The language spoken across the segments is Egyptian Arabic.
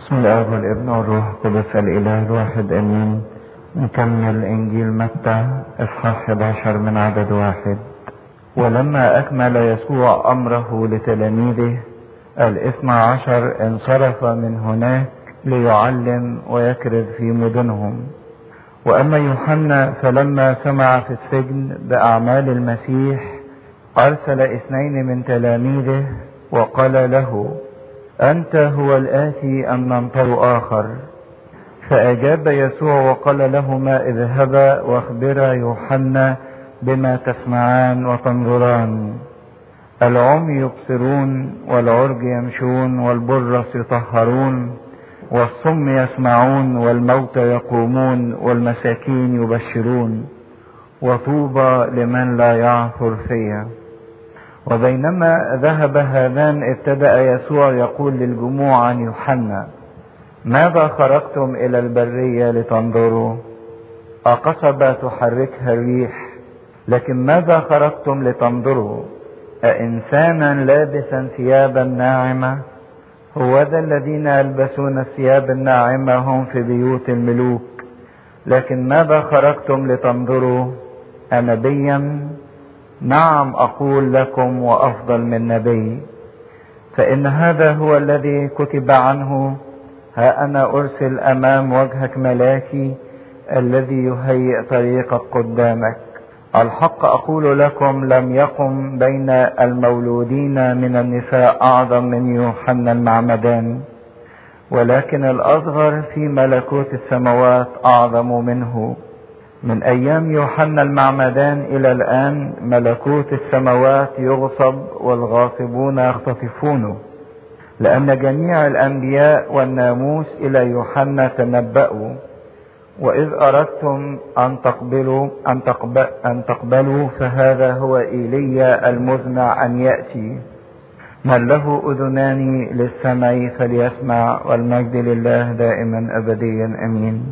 بسم الله والابن والروح القدس الاله الواحد امين نكمل انجيل متى اصحاح 11 من عدد واحد ولما اكمل يسوع امره لتلاميذه الاثنى عشر انصرف من هناك ليعلم ويكرز في مدنهم واما يوحنا فلما سمع في السجن باعمال المسيح ارسل اثنين من تلاميذه وقال له أنت هو الآتي أم ننتظر آخر فأجاب يسوع وقال لهما اذهبا واخبرا يوحنا بما تسمعان وتنظران العمي يبصرون والعرج يمشون والبرص يطهرون والصم يسمعون والموتى يقومون والمساكين يبشرون وطوبى لمن لا يعثر فيا وبينما ذهب هذان ابتدأ يسوع يقول للجموع عن يوحنا ماذا خرجتم إلى البرية لتنظروا أقصبة تحركها الريح لكن ماذا خرجتم لتنظروا أإنسانا لابسا ثيابا ناعمة هو ذا الذين يلبسون الثياب الناعمة هم في بيوت الملوك لكن ماذا خرجتم لتنظروا أنبيا نعم اقول لكم وافضل من نبي فان هذا هو الذي كتب عنه ها انا ارسل امام وجهك ملاكي الذي يهيئ طريقك قدامك الحق اقول لكم لم يقم بين المولودين من النساء اعظم من يوحنا المعمدان ولكن الاصغر في ملكوت السماوات اعظم منه من ايام يوحنا المعمدان الى الان ملكوت السماوات يغصب والغاصبون يختطفونه لان جميع الانبياء والناموس الى يوحنا تنبأوا واذ اردتم ان تقبلوا ان, تقبل أن تقبلوا فهذا هو ايليا المزمع ان ياتي من له اذنان للسمع فليسمع والمجد لله دائما ابديا امين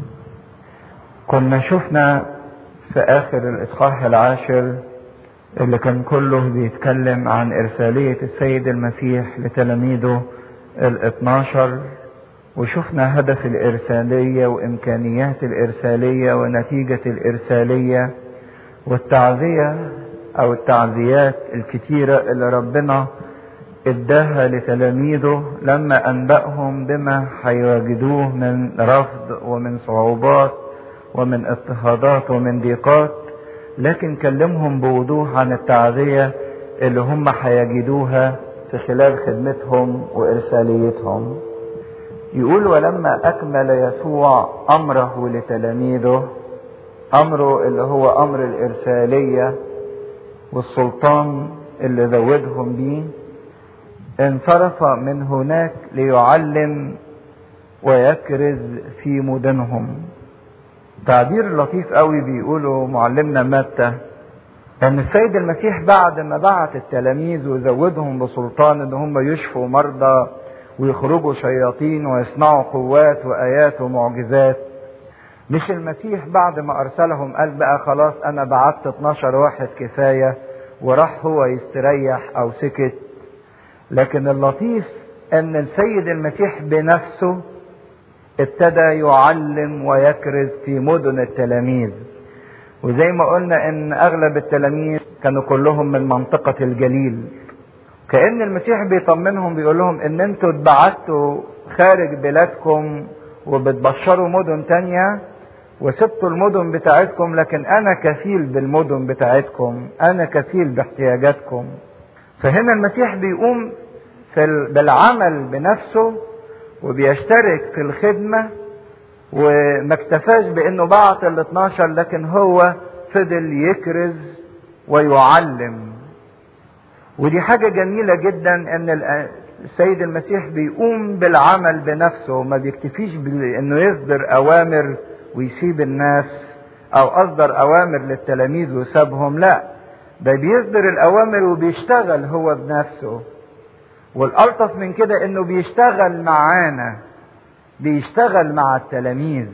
كنا شفنا في اخر الاصحاح العاشر اللي كان كله بيتكلم عن ارسالية السيد المسيح لتلاميذه الاثناشر وشفنا هدف الارسالية وامكانيات الارسالية ونتيجة الارسالية والتعزية او التعزيات الكتيرة اللي ربنا اداها لتلاميذه لما انبأهم بما هيواجدوه من رفض ومن صعوبات ومن اضطهادات ومن ضيقات لكن كلمهم بوضوح عن التعزية اللي هم هيجدوها في خلال خدمتهم وإرساليتهم يقول ولما أكمل يسوع أمره لتلاميذه أمره اللي هو أمر الإرسالية والسلطان اللي زودهم بيه انصرف من هناك ليعلم ويكرز في مدنهم تعبير لطيف قوي بيقوله معلمنا متى ان السيد المسيح بعد ما بعت التلاميذ وزودهم بسلطان ان هم يشفوا مرضى ويخرجوا شياطين ويصنعوا قوات وايات ومعجزات مش المسيح بعد ما ارسلهم قال بقى خلاص انا بعت 12 واحد كفايه وراح هو يستريح او سكت لكن اللطيف ان السيد المسيح بنفسه ابتدى يعلم ويكرز في مدن التلاميذ وزي ما قلنا ان اغلب التلاميذ كانوا كلهم من منطقة الجليل كأن المسيح بيطمنهم بيقول لهم ان انتوا اتبعتوا خارج بلادكم وبتبشروا مدن تانية وسبتوا المدن بتاعتكم لكن انا كفيل بالمدن بتاعتكم انا كفيل باحتياجاتكم فهنا المسيح بيقوم في بالعمل بنفسه وبيشترك في الخدمة وما اكتفاش بانه بعت ال 12 لكن هو فضل يكرز ويعلم ودي حاجة جميلة جدا ان السيد المسيح بيقوم بالعمل بنفسه ما بيكتفيش بانه يصدر اوامر ويسيب الناس او اصدر اوامر للتلاميذ وسابهم لا ده بيصدر الاوامر وبيشتغل هو بنفسه والالطف من كده انه بيشتغل معانا بيشتغل مع التلاميذ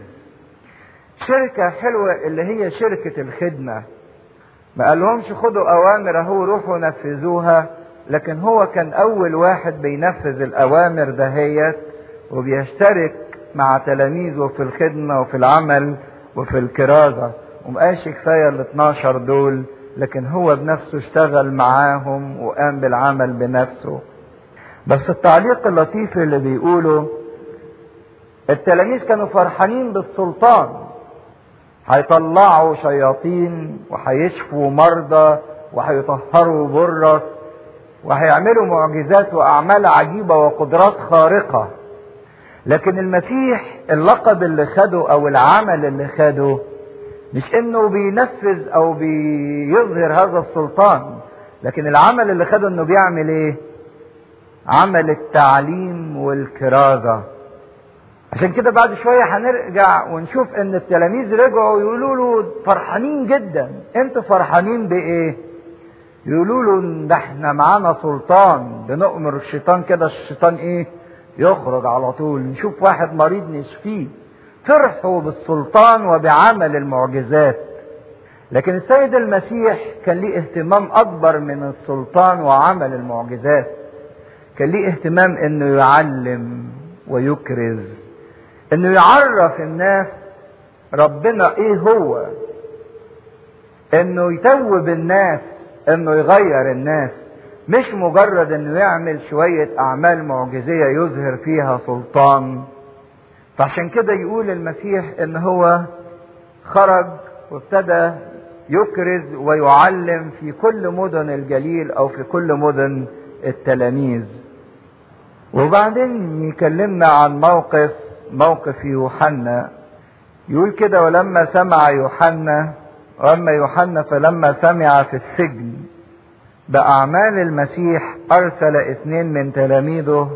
شركة حلوة اللي هي شركة الخدمة ما قالهمش خدوا اوامر اهو روحوا نفذوها لكن هو كان اول واحد بينفذ الاوامر دهيت وبيشترك مع تلاميذه في الخدمة وفي العمل وفي الكرازة ومقاش كفاية ال 12 دول لكن هو بنفسه اشتغل معاهم وقام بالعمل بنفسه بس التعليق اللطيف اللي بيقوله التلاميذ كانوا فرحانين بالسلطان هيطلعوا شياطين وهيشفوا مرضى وهيطهروا برص وهيعملوا معجزات واعمال عجيبه وقدرات خارقه لكن المسيح اللقب اللي خده او العمل اللي خده مش انه بينفذ او بيظهر هذا السلطان لكن العمل اللي خده انه بيعمل ايه عمل التعليم والكرازة عشان كده بعد شوية هنرجع ونشوف ان التلاميذ رجعوا يقولوا له فرحانين جدا انتوا فرحانين بايه يقولوا له ده احنا معانا سلطان بنؤمر الشيطان كده الشيطان ايه يخرج على طول نشوف واحد مريض نشفيه فرحوا بالسلطان وبعمل المعجزات لكن السيد المسيح كان ليه اهتمام اكبر من السلطان وعمل المعجزات كان ليه اهتمام انه يعلم ويكرز انه يعرف الناس ربنا ايه هو انه يتوب الناس انه يغير الناس مش مجرد انه يعمل شوية اعمال معجزية يظهر فيها سلطان فعشان كده يقول المسيح ان هو خرج وابتدى يكرز ويعلم في كل مدن الجليل او في كل مدن التلاميذ وبعدين يكلمنا عن موقف موقف يوحنا يقول كده ولما سمع يوحنا واما يوحنا فلما سمع في السجن باعمال المسيح ارسل اثنين من تلاميذه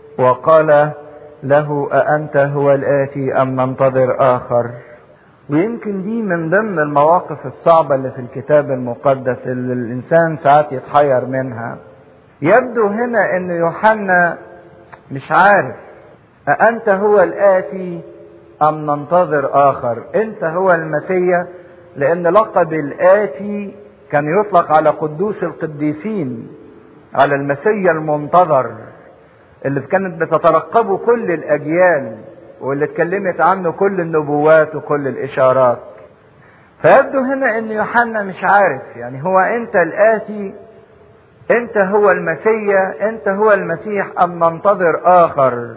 وقال له أأنت هو الآتي أم ننتظر آخر ويمكن دي من ضمن المواقف الصعبة اللي في الكتاب المقدس اللي الإنسان ساعات يتحير منها يبدو هنا أن يوحنا مش عارف أأنت هو الآتي أم ننتظر آخر أنت هو المسيا لأن لقب الآتي كان يطلق على قدوس القديسين على المسيا المنتظر اللي كانت بتترقبه كل الأجيال واللي اتكلمت عنه كل النبوات وكل الإشارات فيبدو هنا ان يوحنا مش عارف يعني هو انت الآتي انت هو المسيا انت هو المسيح ام ننتظر اخر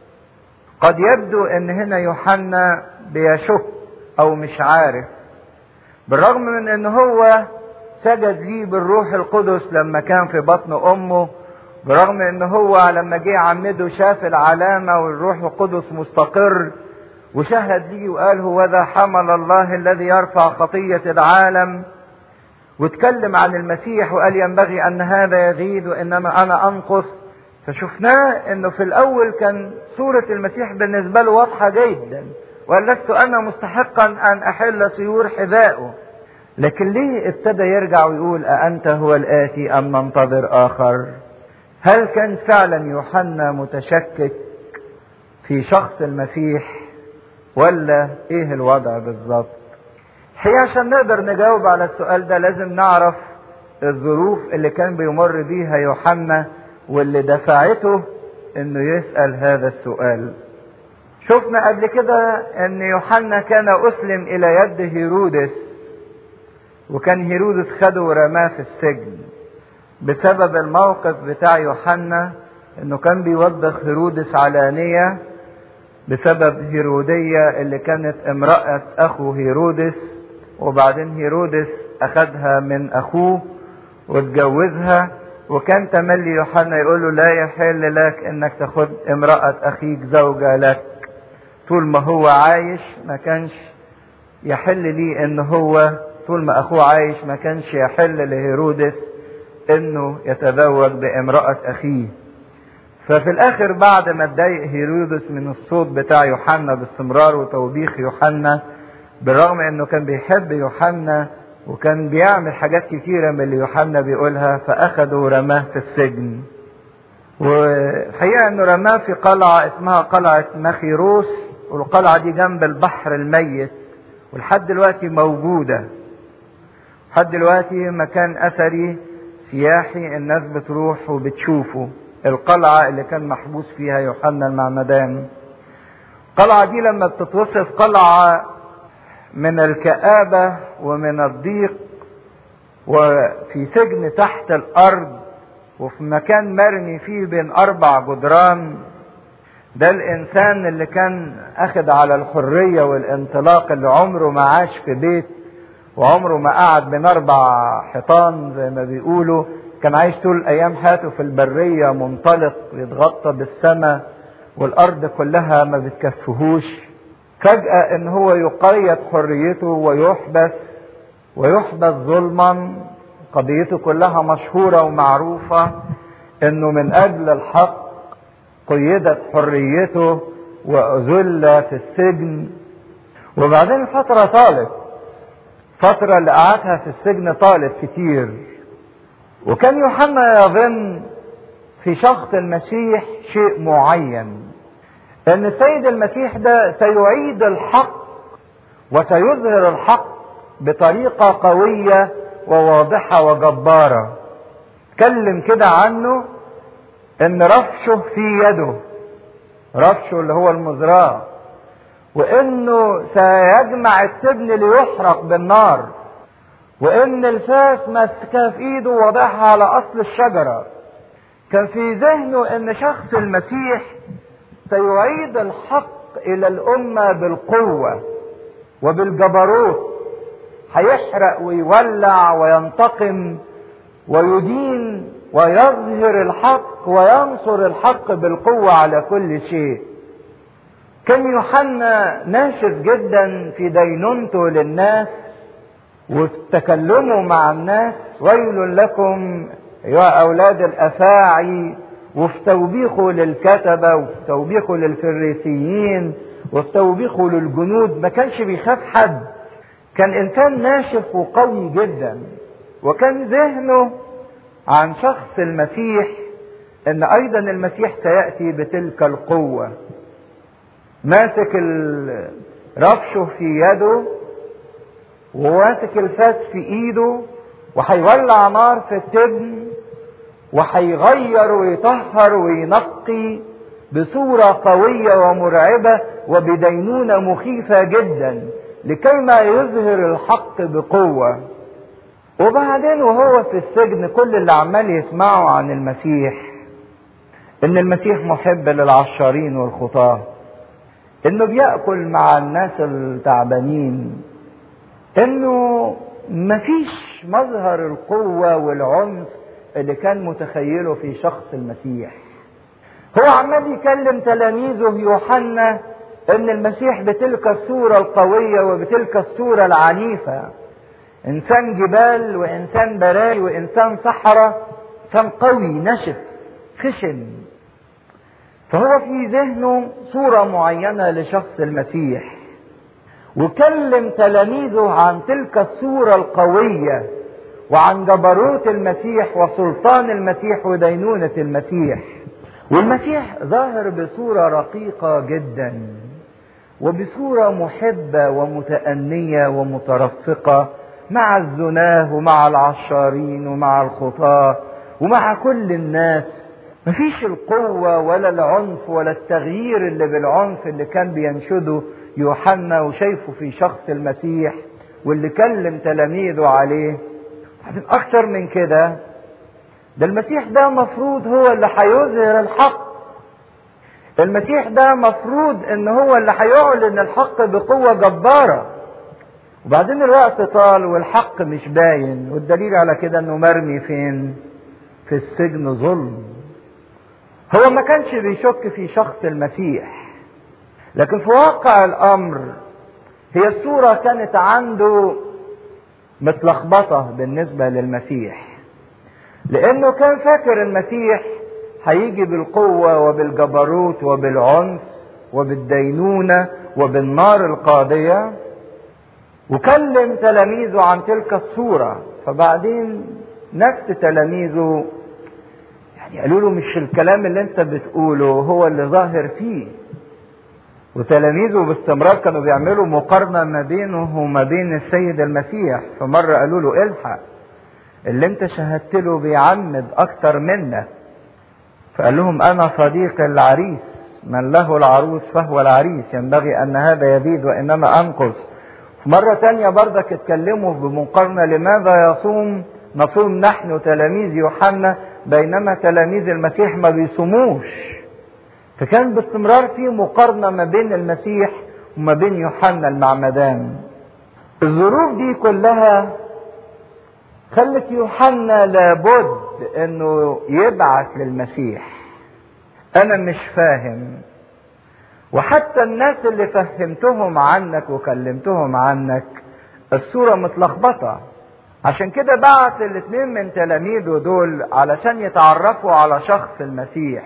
قد يبدو ان هنا يوحنا بيشك او مش عارف بالرغم من ان هو سجد ليه بالروح القدس لما كان في بطن امه برغم ان هو لما جه عمده شاف العلامة والروح القدس مستقر وشهد ليه وقال هو ذا حمل الله الذي يرفع خطية العالم واتكلم عن المسيح وقال ينبغي ان هذا يزيد وانما انا انقص فشفناه انه في الاول كان صورة المسيح بالنسبة له واضحة جدا وقال لست انا مستحقا ان احل سيور حذائه لكن ليه ابتدى يرجع ويقول أأنت هو الآتي أم ننتظر آخر هل كان فعلا يوحنا متشكك في شخص المسيح ولا ايه الوضع بالظبط هي عشان نقدر نجاوب على السؤال ده لازم نعرف الظروف اللي كان بيمر بيها يوحنا واللي دفعته انه يسأل هذا السؤال شفنا قبل كده ان يوحنا كان اسلم الى يد هيرودس وكان هيرودس خده ورماه في السجن بسبب الموقف بتاع يوحنا انه كان بيوبخ هيرودس علانية بسبب هيرودية اللي كانت امرأة اخو هيرودس وبعدين هيرودس اخدها من اخوه واتجوزها وكان تملي يوحنا يقول له لا يحل لك انك تاخد امرأة اخيك زوجة لك طول ما هو عايش ما كانش يحل لي ان هو طول ما اخوه عايش ما كانش يحل لهيرودس انه يتزوج بامرأة اخيه ففي الاخر بعد ما اتضايق هيرودس من الصوت بتاع يوحنا باستمرار وتوبيخ يوحنا بالرغم انه كان بيحب يوحنا وكان بيعمل حاجات كتيرة من اللي يوحنا بيقولها فاخده ورماه في السجن والحقيقة انه رماه في قلعة اسمها قلعة مخيروس والقلعة دي جنب البحر الميت ولحد دلوقتي موجودة لحد دلوقتي مكان اثري سياحي الناس بتروح وبتشوفه القلعة اللي كان محبوس فيها يوحنا المعمدان القلعة دي لما بتتوصف قلعة من الكآبة ومن الضيق وفي سجن تحت الأرض وفي مكان مرمي فيه بين أربع جدران ده الإنسان اللي كان أخد على الحرية والانطلاق اللي عمره ما عاش في بيت وعمره ما قعد بين أربع حيطان زي ما بيقولوا كان عايش طول أيام حياته في البرية منطلق يتغطى بالسماء والأرض كلها ما بتكفهوش فجأة إن هو يقيد حريته ويحبس ويحبس ظلما قضيته كلها مشهورة ومعروفة إنه من أجل الحق قيدت حريته وأذل في السجن وبعدين فترة طالت فترة اللي قعدها في السجن طالت كتير وكان يوحنا يظن في شخص المسيح شيء معين ان السيد المسيح ده سيعيد الحق وسيظهر الحق بطريقة قوية وواضحة وجبارة اتكلم كده عنه ان رفشه في يده رفشه اللي هو المزرعة وانه سيجمع التبن ليحرق بالنار وان الفاس ماسكها في ايده وضعها على اصل الشجرة كان في ذهنه ان شخص المسيح سيعيد الحق الى الامة بالقوة وبالجبروت هيحرق ويولع وينتقم ويدين ويظهر الحق وينصر الحق بالقوة على كل شيء كان يوحنا ناشف جدا في دينونته للناس وفي تكلمه مع الناس ويل لكم يا أولاد الأفاعي وفي توبيخه للكتبة وفي توبيخه للفريسيين وفي توبيخه للجنود ما كانش بيخاف حد كان إنسان ناشف وقوي جدا وكان ذهنه عن شخص المسيح ان ايضا المسيح سياتي بتلك القوه ماسك رفشه في يده وماسك الفاس في ايده وهيولع نار في التبن وهيغير ويطهر وينقي بصوره قويه ومرعبه وبدينونه مخيفه جدا لكيما يظهر الحق بقوه وبعدين وهو في السجن كل اللي عمال يسمعه عن المسيح ان المسيح محب للعشارين والخطاة انه بيأكل مع الناس التعبانين انه مفيش مظهر القوة والعنف اللي كان متخيله في شخص المسيح هو عمال يكلم تلاميذه يوحنا ان المسيح بتلك الصورة القوية وبتلك الصورة العنيفة انسان جبال وانسان براي وانسان صحراء انسان قوي نشف خشن فهو في ذهنه صورة معينة لشخص المسيح وكلم تلاميذه عن تلك الصورة القوية وعن جبروت المسيح وسلطان المسيح ودينونة المسيح والمسيح ظاهر بصورة رقيقة جدا وبصورة محبة ومتأنية ومترفقة مع الزناه ومع العشارين ومع الخطاة ومع كل الناس مفيش القوة ولا العنف ولا التغيير اللي بالعنف اللي كان بينشده يوحنا وشايفه في شخص المسيح واللي كلم تلاميذه عليه بعدين أكتر من كده ده المسيح ده مفروض هو اللي هيظهر الحق المسيح ده مفروض ان هو اللي هيعلن الحق بقوة جبارة وبعدين الوقت طال والحق مش باين والدليل على كده انه مرمي فين في السجن ظلم هو ما كانش بيشك في شخص المسيح لكن في واقع الامر هي الصورة كانت عنده متلخبطة بالنسبة للمسيح لانه كان فاكر المسيح هيجي بالقوة وبالجبروت وبالعنف وبالدينونة وبالنار القاضية وكلم تلاميذه عن تلك الصورة فبعدين نفس تلاميذه يعني قالوا له مش الكلام اللي انت بتقوله هو اللي ظاهر فيه وتلاميذه باستمرار كانوا بيعملوا مقارنة ما بينه وما بين السيد المسيح فمرة قالوا له الحق اللي انت شهدت له بيعمد اكتر منك فقال لهم انا صديق العريس من له العروس فهو العريس ينبغي ان هذا يزيد وانما انقص مرة تانية برضك اتكلموا بمقارنة لماذا يصوم نصوم نحن تلاميذ يوحنا بينما تلاميذ المسيح ما بيصوموش فكان باستمرار في مقارنة ما بين المسيح وما بين يوحنا المعمدان الظروف دي كلها خلت يوحنا لابد انه يبعث للمسيح انا مش فاهم وحتى الناس اللي فهمتهم عنك وكلمتهم عنك الصورة متلخبطة عشان كده بعت الاثنين من تلاميذه دول علشان يتعرفوا على شخص المسيح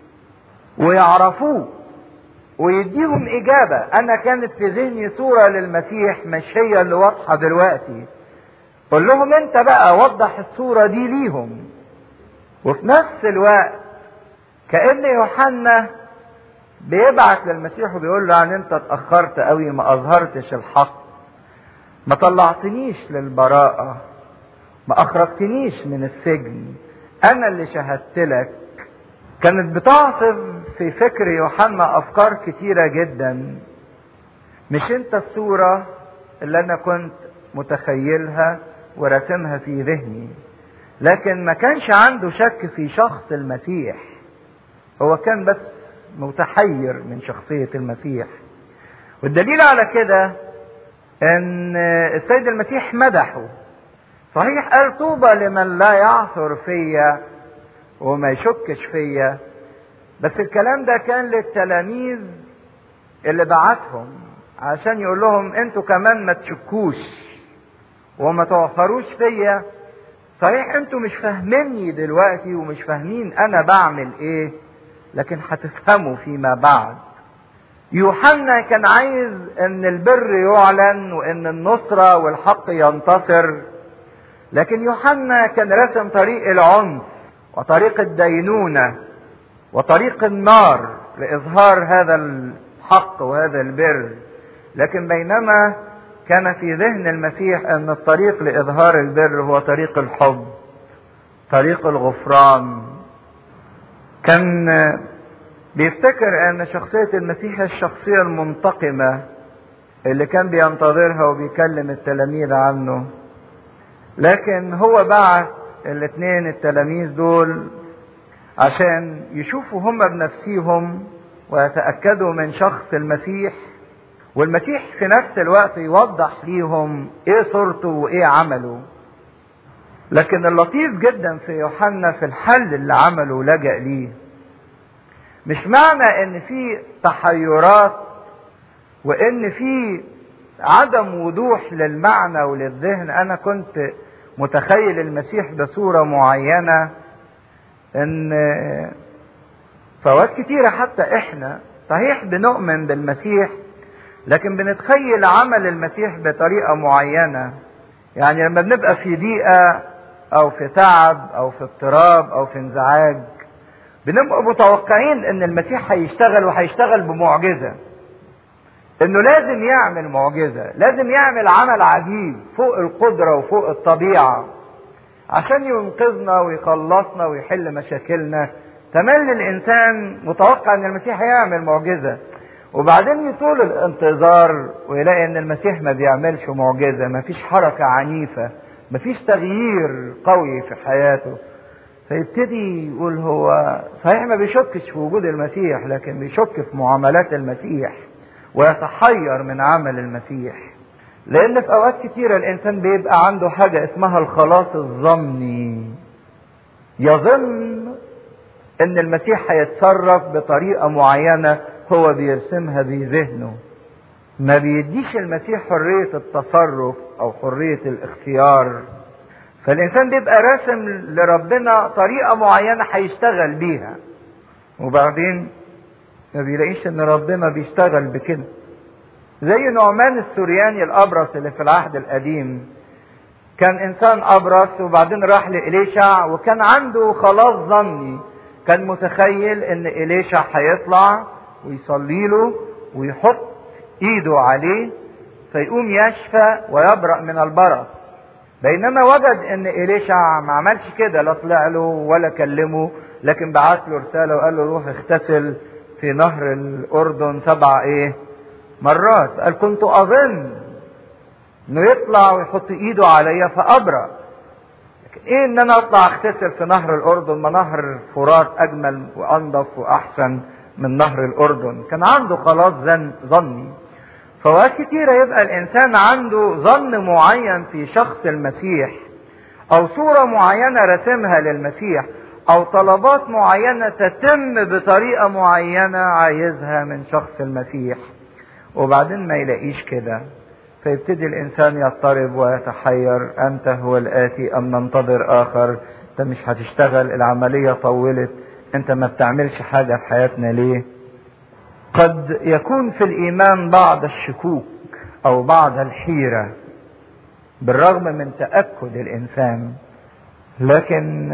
ويعرفوه ويديهم إجابة أنا كانت في ذهني صورة للمسيح مش هي اللي واضحة دلوقتي قول لهم أنت بقى وضح الصورة دي ليهم وفي نفس الوقت كأن يوحنا بيبعت للمسيح وبيقول له يعني انت اتأخرت قوي ما اظهرتش الحق ما طلعتنيش للبراءة ما اخرجتنيش من السجن انا اللي شهدت لك كانت بتعصف في فكر يوحنا افكار كتيرة جدا مش انت الصورة اللي انا كنت متخيلها وراسمها في ذهني لكن ما كانش عنده شك في شخص المسيح هو كان بس متحير من شخصية المسيح والدليل على كده ان السيد المسيح مدحه صحيح قال طوبى لمن لا يعثر فيا وما يشكش فيا بس الكلام ده كان للتلاميذ اللي بعتهم عشان يقول لهم انتوا كمان ما تشكوش وما توفروش فيا صحيح انتوا مش فاهميني دلوقتي ومش فاهمين انا بعمل ايه لكن هتفهموا فيما بعد يوحنا كان عايز ان البر يعلن وان النصرة والحق ينتصر لكن يوحنا كان رسم طريق العنف وطريق الدينونة وطريق النار لإظهار هذا الحق وهذا البر لكن بينما كان في ذهن المسيح أن الطريق لإظهار البر هو طريق الحب طريق الغفران كان بيفتكر ان شخصية المسيح الشخصية المنتقمة اللي كان بينتظرها وبيكلم التلاميذ عنه لكن هو بعت الاثنين التلاميذ دول عشان يشوفوا هم بنفسيهم ويتأكدوا من شخص المسيح والمسيح في نفس الوقت يوضح ليهم ايه صورته وايه عمله لكن اللطيف جدا في يوحنا في الحل اللي عمله ولجأ ليه مش معنى ان في تحيرات وان في عدم وضوح للمعنى وللذهن انا كنت متخيل المسيح بصورة معينة ان فوات كتيرة حتى احنا صحيح بنؤمن بالمسيح لكن بنتخيل عمل المسيح بطريقة معينة يعني لما بنبقى في ضيقة او في تعب او في اضطراب او في انزعاج بنبقى متوقعين ان المسيح هيشتغل وهيشتغل بمعجزه انه لازم يعمل معجزه لازم يعمل عمل عجيب فوق القدره وفوق الطبيعه عشان ينقذنا ويخلصنا ويحل مشاكلنا تملي الانسان متوقع ان المسيح هيعمل معجزه وبعدين يطول الانتظار ويلاقي ان المسيح ما بيعملش معجزه ما فيش حركه عنيفه ما فيش تغيير قوي في حياته فيبتدي يقول هو صحيح ما بيشكش في وجود المسيح لكن بيشك في معاملات المسيح ويتحير من عمل المسيح لان في اوقات كتيره الانسان بيبقى عنده حاجه اسمها الخلاص الظني يظن ان المسيح هيتصرف بطريقه معينه هو بيرسمها بذهنه ما بيديش المسيح حريه التصرف او حريه الاختيار فالانسان بيبقى راسم لربنا طريقه معينه هيشتغل بيها وبعدين ما بيلاقيش ان ربنا بيشتغل بكده زي نعمان السورياني الابرص اللي في العهد القديم كان انسان ابرص وبعدين راح لإليشع وكان عنده خلاص ظني كان متخيل ان إليشع هيطلع ويصلي له ويحط ايده عليه فيقوم يشفى ويبرأ من البرص بينما وجد ان إليشع ما عملش كده لا طلع له ولا كلمه لكن بعت له رسالة وقال له روح اغتسل في نهر الأردن سبع إيه مرات قال كنت أظن إنه يطلع ويحط إيده عليا فأبرأ لكن إيه إن أنا أطلع أغتسل في نهر الأردن ما نهر الفرات أجمل وأنظف وأحسن من نهر الأردن كان عنده خلاص ظني فوقت كتيرة يبقى الإنسان عنده ظن معين في شخص المسيح أو صورة معينة رسمها للمسيح أو طلبات معينة تتم بطريقة معينة عايزها من شخص المسيح وبعدين ما يلاقيش كده فيبتدي الإنسان يضطرب ويتحير أنت هو الآتي أم ننتظر آخر أنت مش هتشتغل العملية طولت أنت ما بتعملش حاجة في حياتنا ليه قد يكون في الإيمان بعض الشكوك أو بعض الحيرة بالرغم من تأكد الإنسان لكن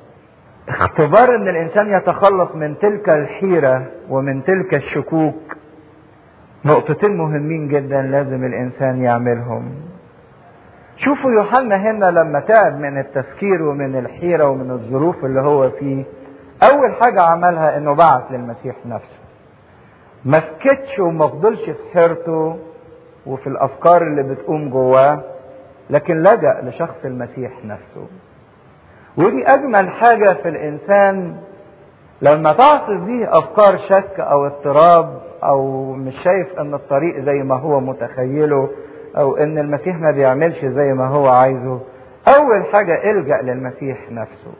اختبار ان الانسان يتخلص من تلك الحيرة ومن تلك الشكوك نقطتين مهمين جدا لازم الانسان يعملهم شوفوا يوحنا هنا لما تعب من التفكير ومن الحيرة ومن الظروف اللي هو فيه اول حاجة عملها انه بعت للمسيح نفسه ما سكتش وما فضلش في حيرته وفي الافكار اللي بتقوم جواه لكن لجأ لشخص المسيح نفسه ودي اجمل حاجة في الانسان لما تعصف بيه افكار شك او اضطراب او مش شايف ان الطريق زي ما هو متخيله او ان المسيح ما بيعملش زي ما هو عايزه اول حاجة الجأ للمسيح نفسه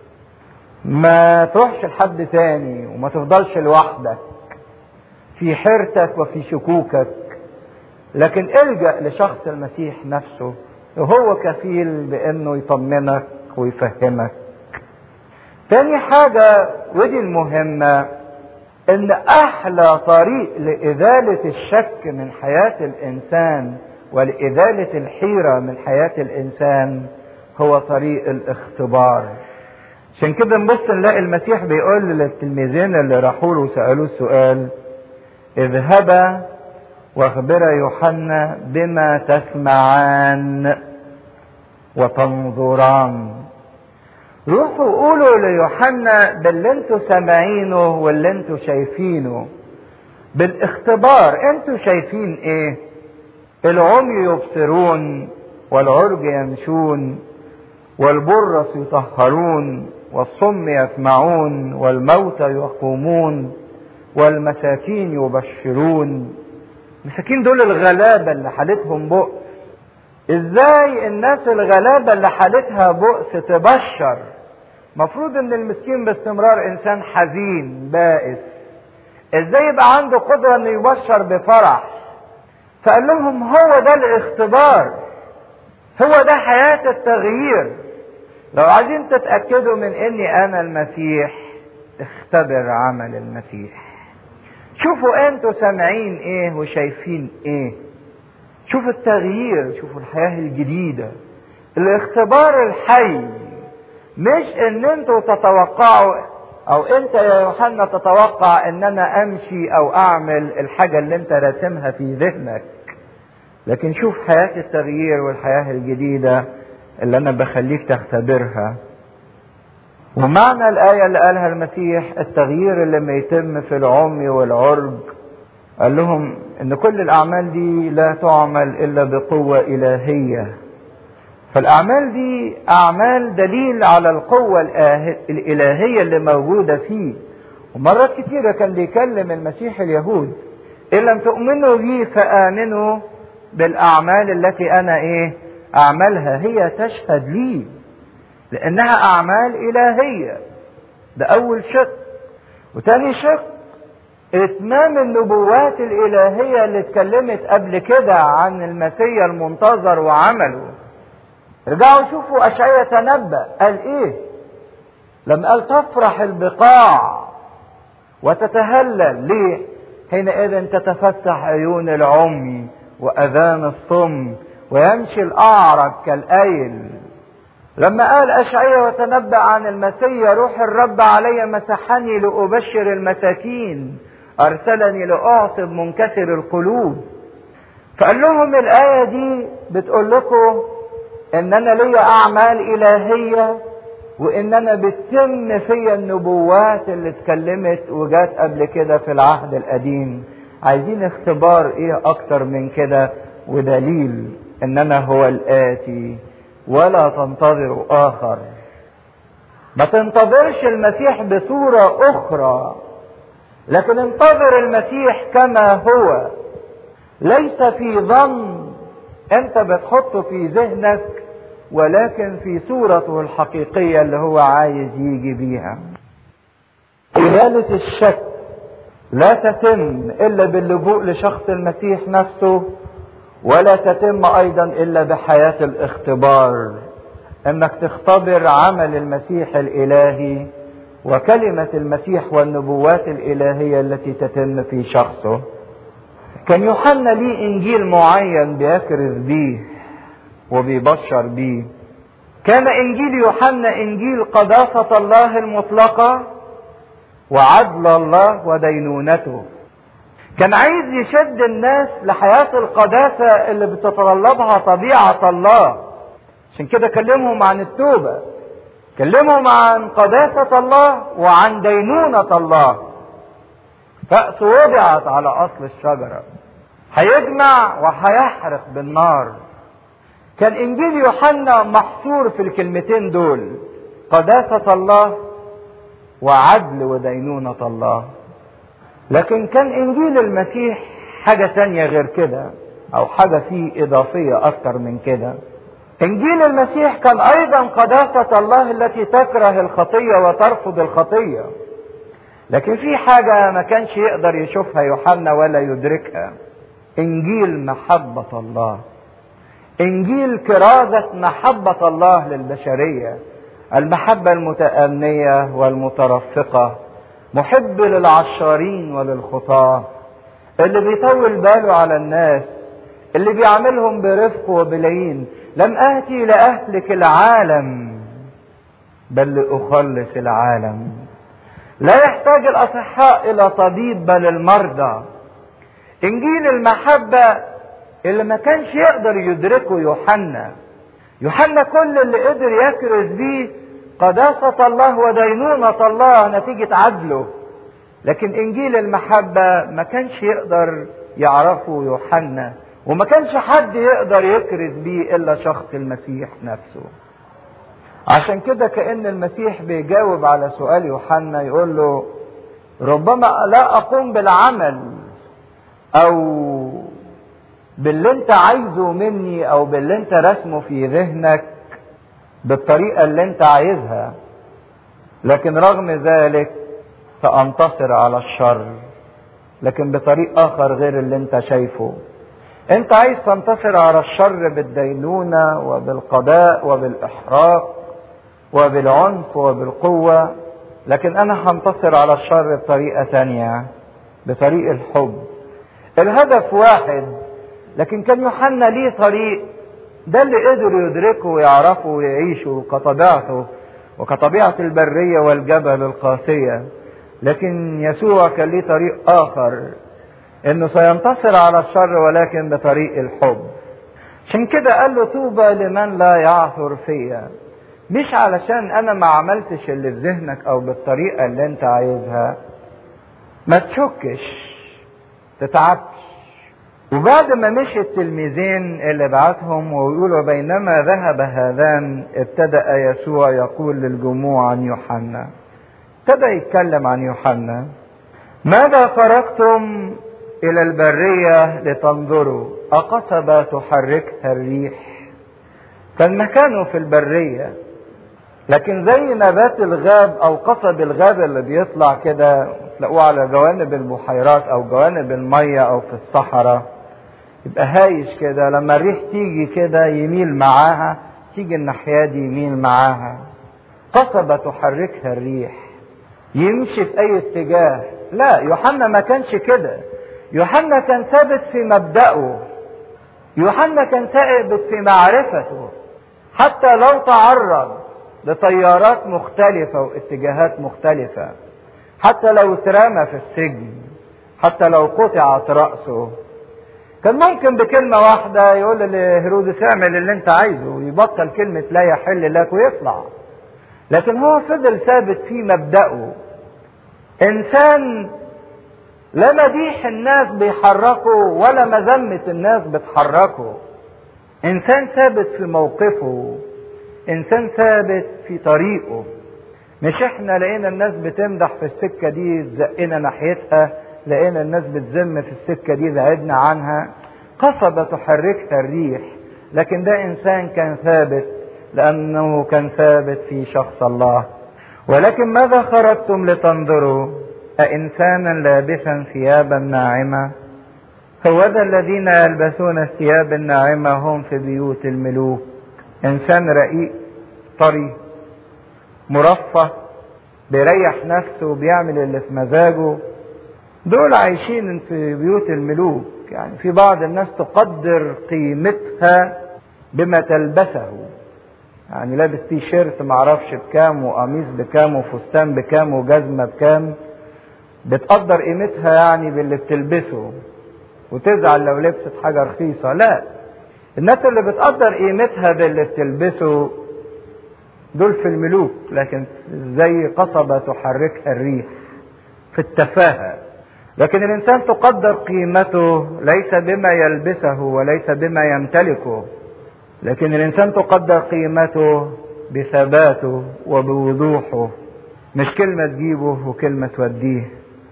ما تروحش لحد تاني وما تفضلش لوحدك في حيرتك وفي شكوكك لكن الجأ لشخص المسيح نفسه وهو كفيل بانه يطمنك ويفهمك تاني حاجة ودي المهمة ان احلى طريق لازالة الشك من حياة الانسان ولازالة الحيرة من حياة الانسان هو طريق الاختبار عشان كده نبص نلاقي المسيح بيقول للتلميذين اللي راحوا له وسألوه السؤال اذهبا واخبرا يوحنا بما تسمعان وتنظران روحوا قولوا ليوحنا باللي انتوا سامعينه واللي انتوا شايفينه بالاختبار انتوا شايفين ايه العمي يبصرون والعرج يمشون والبرص يطهرون والصم يسمعون والموتى يقومون والمساكين يبشرون المساكين دول الغلابة اللي حالتهم بؤس ازاي الناس الغلابة اللي حالتها بؤس تبشر مفروض ان المسكين باستمرار انسان حزين بائس ازاي يبقى عنده قدرة انه يبشر بفرح فقال لهم هو ده الاختبار هو ده حياة التغيير لو عايزين تتأكدوا من اني انا المسيح اختبر عمل المسيح شوفوا انتوا سامعين ايه وشايفين ايه شوفوا التغيير شوفوا الحياة الجديدة الاختبار الحي مش ان انتوا تتوقعوا او انت يا يوحنا تتوقع ان انا امشي او اعمل الحاجة اللي انت راسمها في ذهنك لكن شوف حياة التغيير والحياة الجديدة اللي انا بخليك تختبرها ومعنى الآية اللي قالها المسيح التغيير اللي ما يتم في العمي والعرج قال لهم ان كل الاعمال دي لا تعمل الا بقوة الهية فالاعمال دي اعمال دليل على القوة الالهية اللي موجودة فيه ومرات كتيرة كان بيكلم المسيح اليهود ان لم تؤمنوا بي فامنوا بالاعمال التي انا ايه اعملها هي تشهد لي لانها اعمال الهية ده اول شق وتاني شق اتمام النبوات الالهية اللي اتكلمت قبل كده عن المسيا المنتظر وعمله رجعوا شوفوا اشعياء تنبأ قال ايه لما قال تفرح البقاع وتتهلل ليه حينئذ تتفتح عيون العمي واذان الصم ويمشي الاعرج كالايل لما قال أشعية وتنبأ عن المسيا روح الرب علي مسحني لأبشر المساكين أرسلني لأعصب منكسر القلوب فقال لهم الآية دي بتقول لكم إن أنا ليا أعمال إلهية وان انا بتتم فيا النبوات اللي اتكلمت وجات قبل كده في العهد القديم عايزين اختبار ايه اكتر من كده ودليل ان انا هو الاتي ولا تنتظروا اخر ما تنتظرش المسيح بصورة اخرى لكن انتظر المسيح كما هو ليس في ظن انت بتحطه في ذهنك ولكن في صورته الحقيقية اللي هو عايز يجي بيها إزالة الشك لا تتم إلا باللجوء لشخص المسيح نفسه ولا تتم أيضا إلا بحياة الاختبار إنك تختبر عمل المسيح الإلهي وكلمة المسيح والنبوات الإلهية التي تتم في شخصه كان يوحنا ليه إنجيل معين بيكرز بيه وبيبشر بيه كان انجيل يوحنا انجيل قداسة الله المطلقة وعدل الله ودينونته كان عايز يشد الناس لحياة القداسة اللي بتتطلبها طبيعة الله عشان كده كلمهم عن التوبة كلمهم عن قداسة الله وعن دينونة الله فأس وضعت على أصل الشجرة هيجمع وهيحرق بالنار كان انجيل يوحنا محصور في الكلمتين دول قداسة الله وعدل ودينونة الله لكن كان انجيل المسيح حاجة تانية غير كده او حاجة فيه اضافية اكتر من كده انجيل المسيح كان ايضا قداسة الله التي تكره الخطية وترفض الخطية لكن في حاجة ما كانش يقدر يشوفها يوحنا ولا يدركها انجيل محبة الله انجيل كرازة محبة الله للبشرية المحبة المتأنية والمترفقة محب للعشارين وللخطاة اللي بيطول باله على الناس اللي بيعملهم برفق وبلين لم آتي لأهلك العالم بل لأخلص العالم لا يحتاج الأصحاء إلى طبيب بل المرضى إنجيل المحبة اللي ما كانش يقدر يدركه يوحنا يوحنا كل اللي قدر يكرز بيه قداسة الله ودينونة الله نتيجة عدله لكن انجيل المحبة ما كانش يقدر يعرفه يوحنا وما كانش حد يقدر يكرز بيه الا شخص المسيح نفسه عشان كده كأن المسيح بيجاوب على سؤال يوحنا يقول له ربما لا اقوم بالعمل او باللي انت عايزه مني او باللي انت رسمه في ذهنك بالطريقة اللي انت عايزها لكن رغم ذلك سأنتصر على الشر لكن بطريق آخر غير اللي انت شايفه انت عايز تنتصر على الشر بالدينونة وبالقضاء وبالإحراق وبالعنف وبالقوة لكن أنا هنتصر على الشر بطريقة تانية بطريق الحب الهدف واحد لكن كان يوحنا ليه طريق ده اللي قدر يدركه ويعرفه ويعيشه كطبيعته وكطبيعة البرية والجبل القاسية لكن يسوع كان ليه طريق آخر إنه سينتصر على الشر ولكن بطريق الحب عشان كده قال له طوبى لمن لا يعثر فيا مش علشان أنا ما عملتش اللي في ذهنك أو بالطريقة اللي أنت عايزها ما تشكش تتعبش وبعد ما مشي التلميذين اللي بعتهم ويقولوا بينما ذهب هذان ابتدأ يسوع يقول للجموع عن يوحنا ابتدأ يتكلم عن يوحنا ماذا خرجتم إلى البرية لتنظروا أقصبة تحركها الريح كان مكانه في البرية لكن زي نبات الغاب أو قصب الغاب اللي بيطلع كده تلاقوه على جوانب البحيرات أو جوانب المية أو في الصحراء يبقى هايش كده لما الريح تيجي كده يميل معاها تيجي الناحية دي يميل معاها قصبة تحركها الريح يمشي في أي اتجاه لا يوحنا ما كانش كده يوحنا كان ثابت في مبدأه يوحنا كان ثابت في معرفته حتى لو تعرض لتيارات مختلفة واتجاهات مختلفة حتى لو اترمى في السجن حتى لو قطعت رأسه كان ممكن بكلمة واحدة يقول لهيرودس اعمل اللي انت عايزه ويبطل كلمة لا يحل لك ويطلع لكن هو فضل ثابت في مبدأه انسان لا مديح الناس بيحركه ولا مذمة الناس بتحركه انسان ثابت في موقفه انسان ثابت في طريقه مش احنا لقينا الناس بتمدح في السكة دي زقنا ناحيتها لقينا الناس بتذم في السكة دي بعدنا عنها قصبة تحركها الريح لكن ده انسان كان ثابت لانه كان ثابت في شخص الله ولكن ماذا خرجتم لتنظروا أإنسانا لابسا ثيابا ناعمة هوذا الذين يلبسون الثياب الناعمة هم في بيوت الملوك إنسان رقيق طري مرفه بيريح نفسه وبيعمل اللي في مزاجه دول عايشين في بيوت الملوك يعني في بعض الناس تقدر قيمتها بما تلبسه يعني لابس تي شيرت معرفش بكام وقميص بكام وفستان بكام وجزمة بكام بتقدر قيمتها يعني باللي بتلبسه وتزعل لو لبست حاجة رخيصة لا الناس اللي بتقدر قيمتها باللي بتلبسه دول في الملوك لكن زي قصبة تحركها الريح في التفاهة لكن الإنسان تقدر قيمته ليس بما يلبسه وليس بما يمتلكه لكن الإنسان تقدر قيمته بثباته وبوضوحه مش كلمة تجيبه وكلمة توديه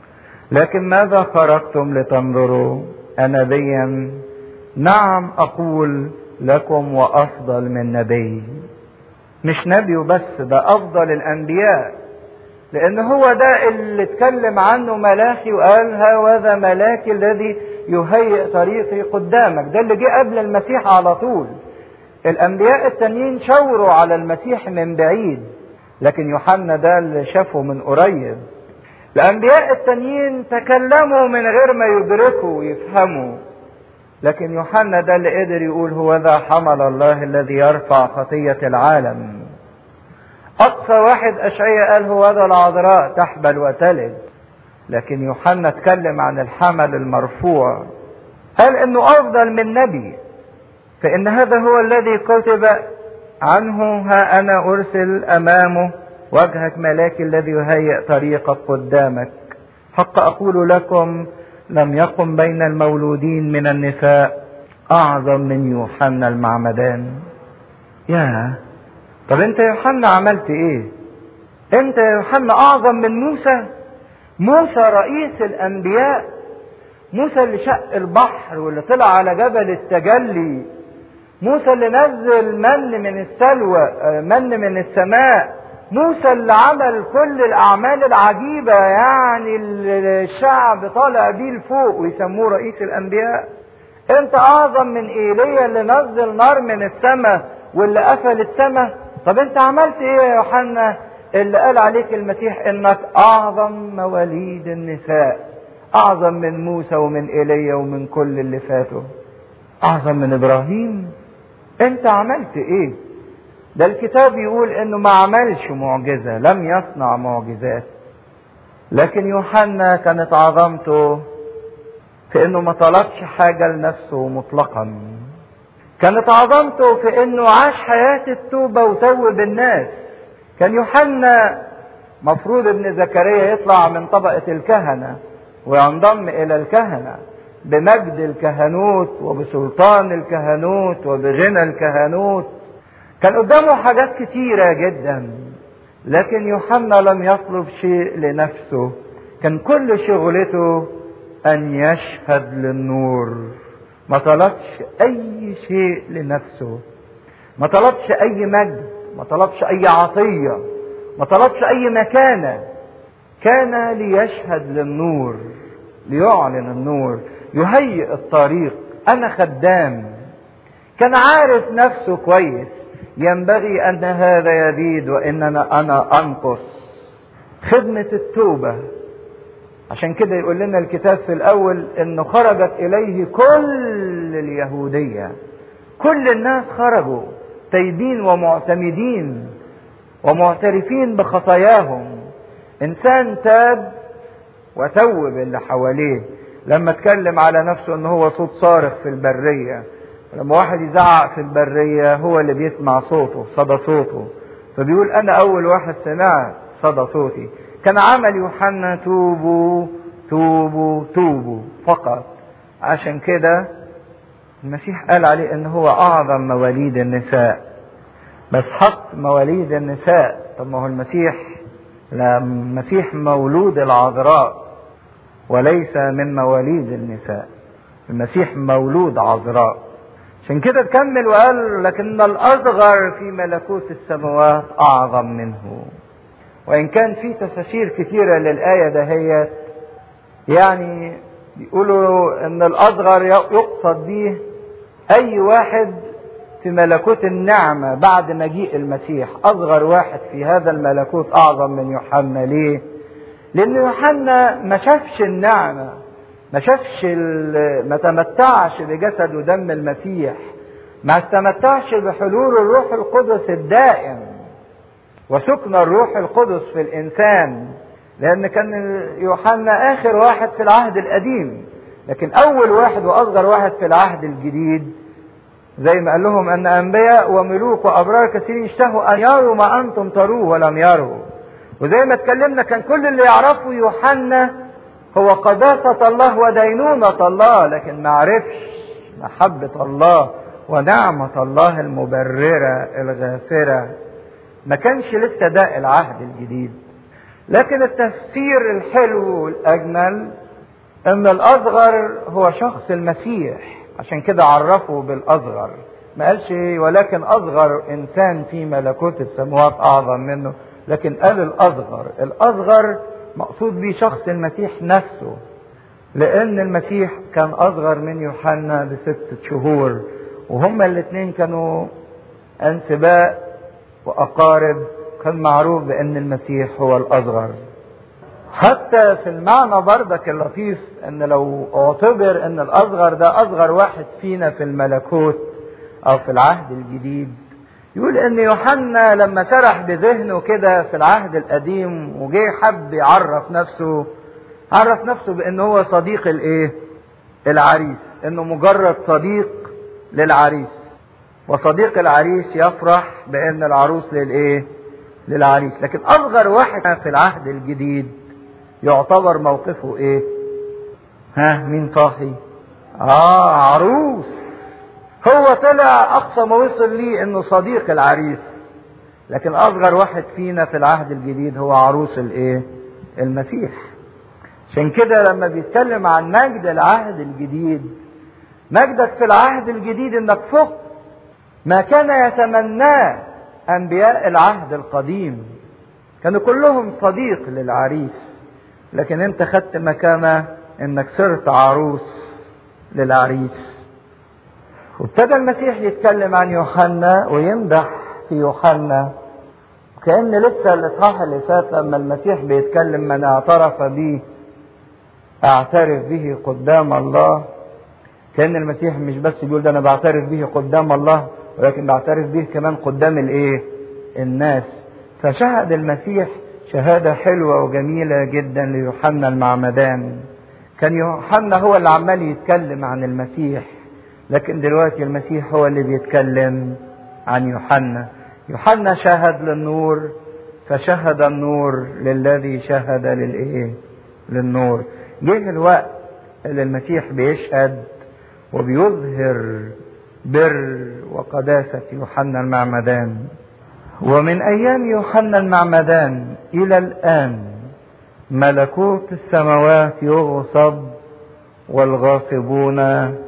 لكن ماذا خرجتم لتنظروا أنبيا نعم أقول لكم وأفضل من نبي مش نبي وبس ده أفضل الأنبياء لأن هو ده اللي اتكلم عنه ملاخي وقال هذا ملاكي الذي يهيئ طريقي قدامك ده اللي جه قبل المسيح على طول الأنبياء التانيين شاوروا على المسيح من بعيد لكن يوحنا ده اللي شافه من قريب الأنبياء التانيين تكلموا من غير ما يدركوا ويفهموا لكن يوحنا ده اللي قدر يقول هو ذا حمل الله الذي يرفع خطية العالم أقصى واحد أشعية قال هو ذا العذراء تحبل وتلد لكن يوحنا اتكلم عن الحمل المرفوع قال انه افضل من نبي فان هذا هو الذي كتب عنه ها انا ارسل امامه وجهك ملاك الذي يهيئ طريقك قدامك حق اقول لكم لم يقم بين المولودين من النساء اعظم من يوحنا المعمدان يا طب انت يا يوحنا عملت ايه انت يا يوحنا اعظم من موسى موسى رئيس الانبياء موسى اللي شق البحر واللي طلع على جبل التجلي موسى اللي نزل من من السلوى من من السماء موسى اللي عمل كل الاعمال العجيبه يعني الشعب طالع بيه لفوق ويسموه رئيس الانبياء انت اعظم من ايليا اللي نزل نار من السماء واللي قفل السماء طب انت عملت ايه يا يوحنا اللي قال عليك المسيح انك اعظم مواليد النساء اعظم من موسى ومن ايليا ومن كل اللي فاتوا اعظم من ابراهيم انت عملت ايه ده الكتاب يقول انه ما عملش معجزة لم يصنع معجزات لكن يوحنا كانت عظمته في انه ما طلبش حاجة لنفسه مطلقا كانت عظمته في انه عاش حياة التوبة وتوب الناس كان يوحنا مفروض ابن زكريا يطلع من طبقة الكهنة وينضم الى الكهنة بمجد الكهنوت وبسلطان الكهنوت وبغنى الكهنوت كان قدامه حاجات كتيرة جدا لكن يوحنا لم يطلب شيء لنفسه كان كل شغلته ان يشهد للنور ما طلبش اي شيء لنفسه ما طلبش اي مجد ما طلبش اي عطية ما طلبش اي مكانة كان ليشهد للنور ليعلن النور يهيئ الطريق انا خدام كان عارف نفسه كويس ينبغي ان هذا يزيد واننا انا انقص خدمة التوبة عشان كده يقول لنا الكتاب في الاول انه خرجت اليه كل اليهودية كل الناس خرجوا تايبين ومعتمدين ومعترفين بخطاياهم انسان تاب وتوب اللي حواليه لما اتكلم على نفسه ان هو صوت صارخ في البرية لما واحد يزعق في البرية هو اللي بيسمع صوته صدى صوته فبيقول انا اول واحد سمعت صدى صوتي كان عمل يوحنا توبوا توبوا توبوا فقط عشان كده المسيح قال عليه ان هو اعظم مواليد النساء بس حط مواليد النساء طب ما هو المسيح لا المسيح مولود العذراء وليس من مواليد النساء المسيح مولود عذراء عشان كده تكمل وقال لكن الاصغر في ملكوت السماوات اعظم منه وان كان في تفاسير كثيره للايه دهيت يعني بيقولوا ان الاصغر يقصد به اي واحد في ملكوت النعمة بعد مجيء المسيح أصغر واحد في هذا الملكوت أعظم من يوحنا ليه؟ لأن يوحنا ما شافش النعمة ما شافش ما تمتعش بجسد ودم المسيح ما تمتعش بحلول الروح القدس الدائم وسكن الروح القدس في الإنسان لأن كان يوحنا آخر واحد في العهد القديم لكن أول واحد وأصغر واحد في العهد الجديد زي ما قال لهم ان انبياء وملوك وابرار كثيرين اشتهوا ان يروا ما انتم تروه ولم يروا وزي ما اتكلمنا كان كل اللي يعرفه يوحنا هو قداسة الله ودينونة الله لكن ما عرفش محبة الله ونعمة الله المبررة الغافرة ما كانش لسه ده العهد الجديد لكن التفسير الحلو والأجمل أن الأصغر هو شخص المسيح عشان كده عرفه بالأصغر ما قالش ولكن أصغر إنسان في ملكوت السماوات أعظم منه لكن قال الأصغر الأصغر مقصود به شخص المسيح نفسه لأن المسيح كان أصغر من يوحنا بستة شهور وهما الاثنين كانوا أنسباء وأقارب كان معروف بأن المسيح هو الأصغر حتى في المعنى بردك اللطيف ان لو اعتبر ان الاصغر ده اصغر واحد فينا في الملكوت او في العهد الجديد يقول ان يوحنا لما سرح بذهنه كده في العهد القديم وجه حب يعرف نفسه عرف نفسه بان هو صديق الايه العريس انه مجرد صديق للعريس وصديق العريس يفرح بان العروس للايه للعريس لكن اصغر واحد في العهد الجديد يعتبر موقفه ايه ها مين صاحي اه عروس هو طلع اقصى ما وصل ليه انه صديق العريس لكن اصغر واحد فينا في العهد الجديد هو عروس الايه المسيح عشان كده لما بيتكلم عن مجد العهد الجديد مجدك في العهد الجديد انك فوق ما كان يتمناه انبياء العهد القديم كانوا كلهم صديق للعريس لكن انت خدت مكانة انك صرت عروس للعريس وابتدى المسيح يتكلم عن يوحنا ويمدح في يوحنا كأن لسه الإصحاح اللي فات لما المسيح بيتكلم من اعترف به اعترف به قدام الله كأن المسيح مش بس بيقول ده أنا بعترف به قدام الله ولكن بعترف به كمان قدام الإيه؟ الناس فشهد المسيح شهادة حلوة وجميلة جدا ليوحنا المعمدان كان يوحنا هو اللي عمال يتكلم عن المسيح لكن دلوقتي المسيح هو اللي بيتكلم عن يوحنا يوحنا شهد للنور فشهد النور للذي شهد للايه للنور جه الوقت اللي المسيح بيشهد وبيظهر بر وقداسة يوحنا المعمدان ومن أيام يوحنا المعمدان إلى الآن ملكوت السماوات يغصب والغاصبون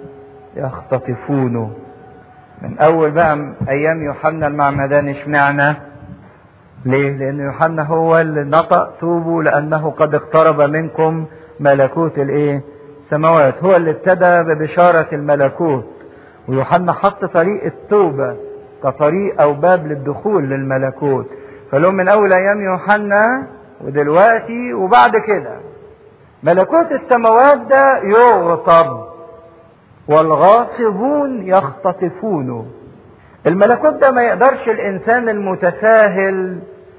يختطفونه من أول بقى أيام يوحنا المعمدان اشمعنى؟ ليه؟ لأن يوحنا هو اللي نطق توبوا لأنه قد اقترب منكم ملكوت الإيه؟ السماوات هو اللي ابتدى ببشارة الملكوت ويوحنا حط طريق التوبة كطريق أو باب للدخول للملكوت فلهم من أول أيام يوحنا ودلوقتي وبعد كده ملكوت السماوات ده يغصب والغاصبون يختطفونه الملكوت ده ما يقدرش الإنسان المتساهل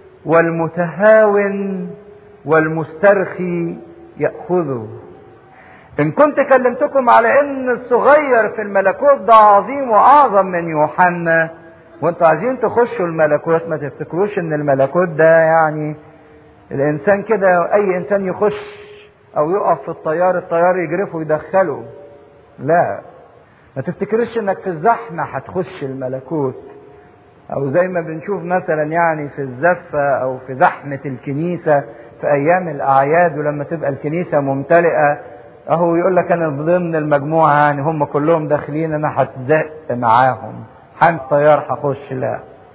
والمتهاون والمسترخي يأخذه إن كنت كلمتكم على إن الصغير في الملكوت ده عظيم وأعظم من يوحنا وانتوا عايزين تخشوا الملكوت ما تفتكروش ان الملكوت ده يعني الانسان كده اي انسان يخش او يقف في الطيار الطيار يجرفه ويدخله لا ما تفتكرش انك في الزحمة هتخش الملكوت او زي ما بنشوف مثلا يعني في الزفة او في زحمة الكنيسة في ايام الاعياد ولما تبقى الكنيسة ممتلئة اهو يقول لك انا ضمن المجموعة يعني هم كلهم داخلين انا هتزق معاهم حن طيار هخش لا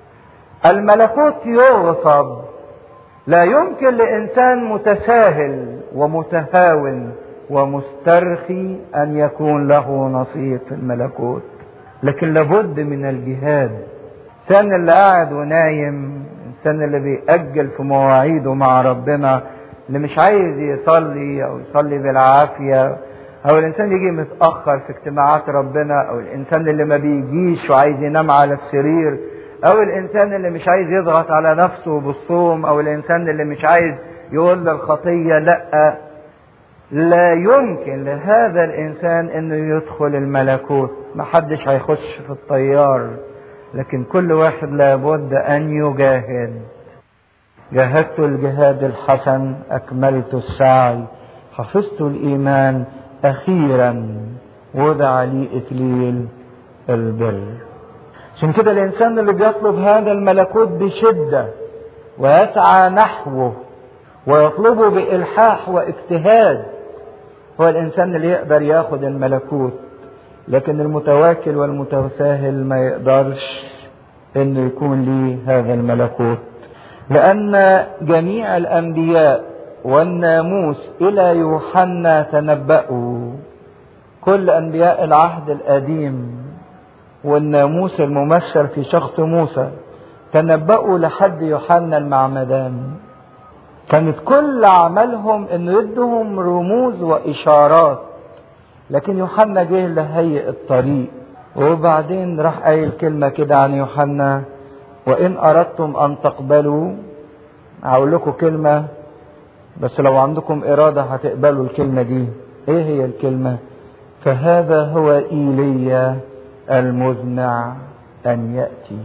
الملكوت يغصب لا يمكن لانسان متساهل ومتهاون ومسترخي ان يكون له نصيب في الملكوت لكن لابد من الجهاد الانسان اللي قاعد ونايم الانسان اللي بيأجل في مواعيده مع ربنا اللي مش عايز يصلي او يصلي بالعافيه او الانسان يجي متاخر في اجتماعات ربنا او الانسان اللي ما بيجيش وعايز ينام على السرير او الانسان اللي مش عايز يضغط على نفسه بالصوم او الانسان اللي مش عايز يقول للخطيه لا لا يمكن لهذا الانسان انه يدخل الملكوت ما حدش هيخش في الطيار لكن كل واحد لابد ان يجاهد جاهدت الجهاد الحسن اكملت السعي حفظت الايمان اخيرا وضع لي اكليل البر عشان كده الانسان اللي بيطلب هذا الملكوت بشده ويسعى نحوه ويطلبه بالحاح واجتهاد هو الانسان اللي يقدر ياخد الملكوت لكن المتواكل والمتساهل ما يقدرش انه يكون ليه هذا الملكوت لان جميع الانبياء والناموس الى يوحنا تنبأوا كل انبياء العهد القديم والناموس الممثل في شخص موسى تنبأوا لحد يوحنا المعمدان كانت كل عملهم انه يدهم رموز واشارات لكن يوحنا جه لهيئ الطريق وبعدين راح قايل كلمة كده عن يوحنا وإن أردتم أن تقبلوا هقول لكم كلمة بس لو عندكم إرادة هتقبلوا الكلمة دي إيه هي الكلمة؟ فهذا هو إيليا المزمع أن يأتي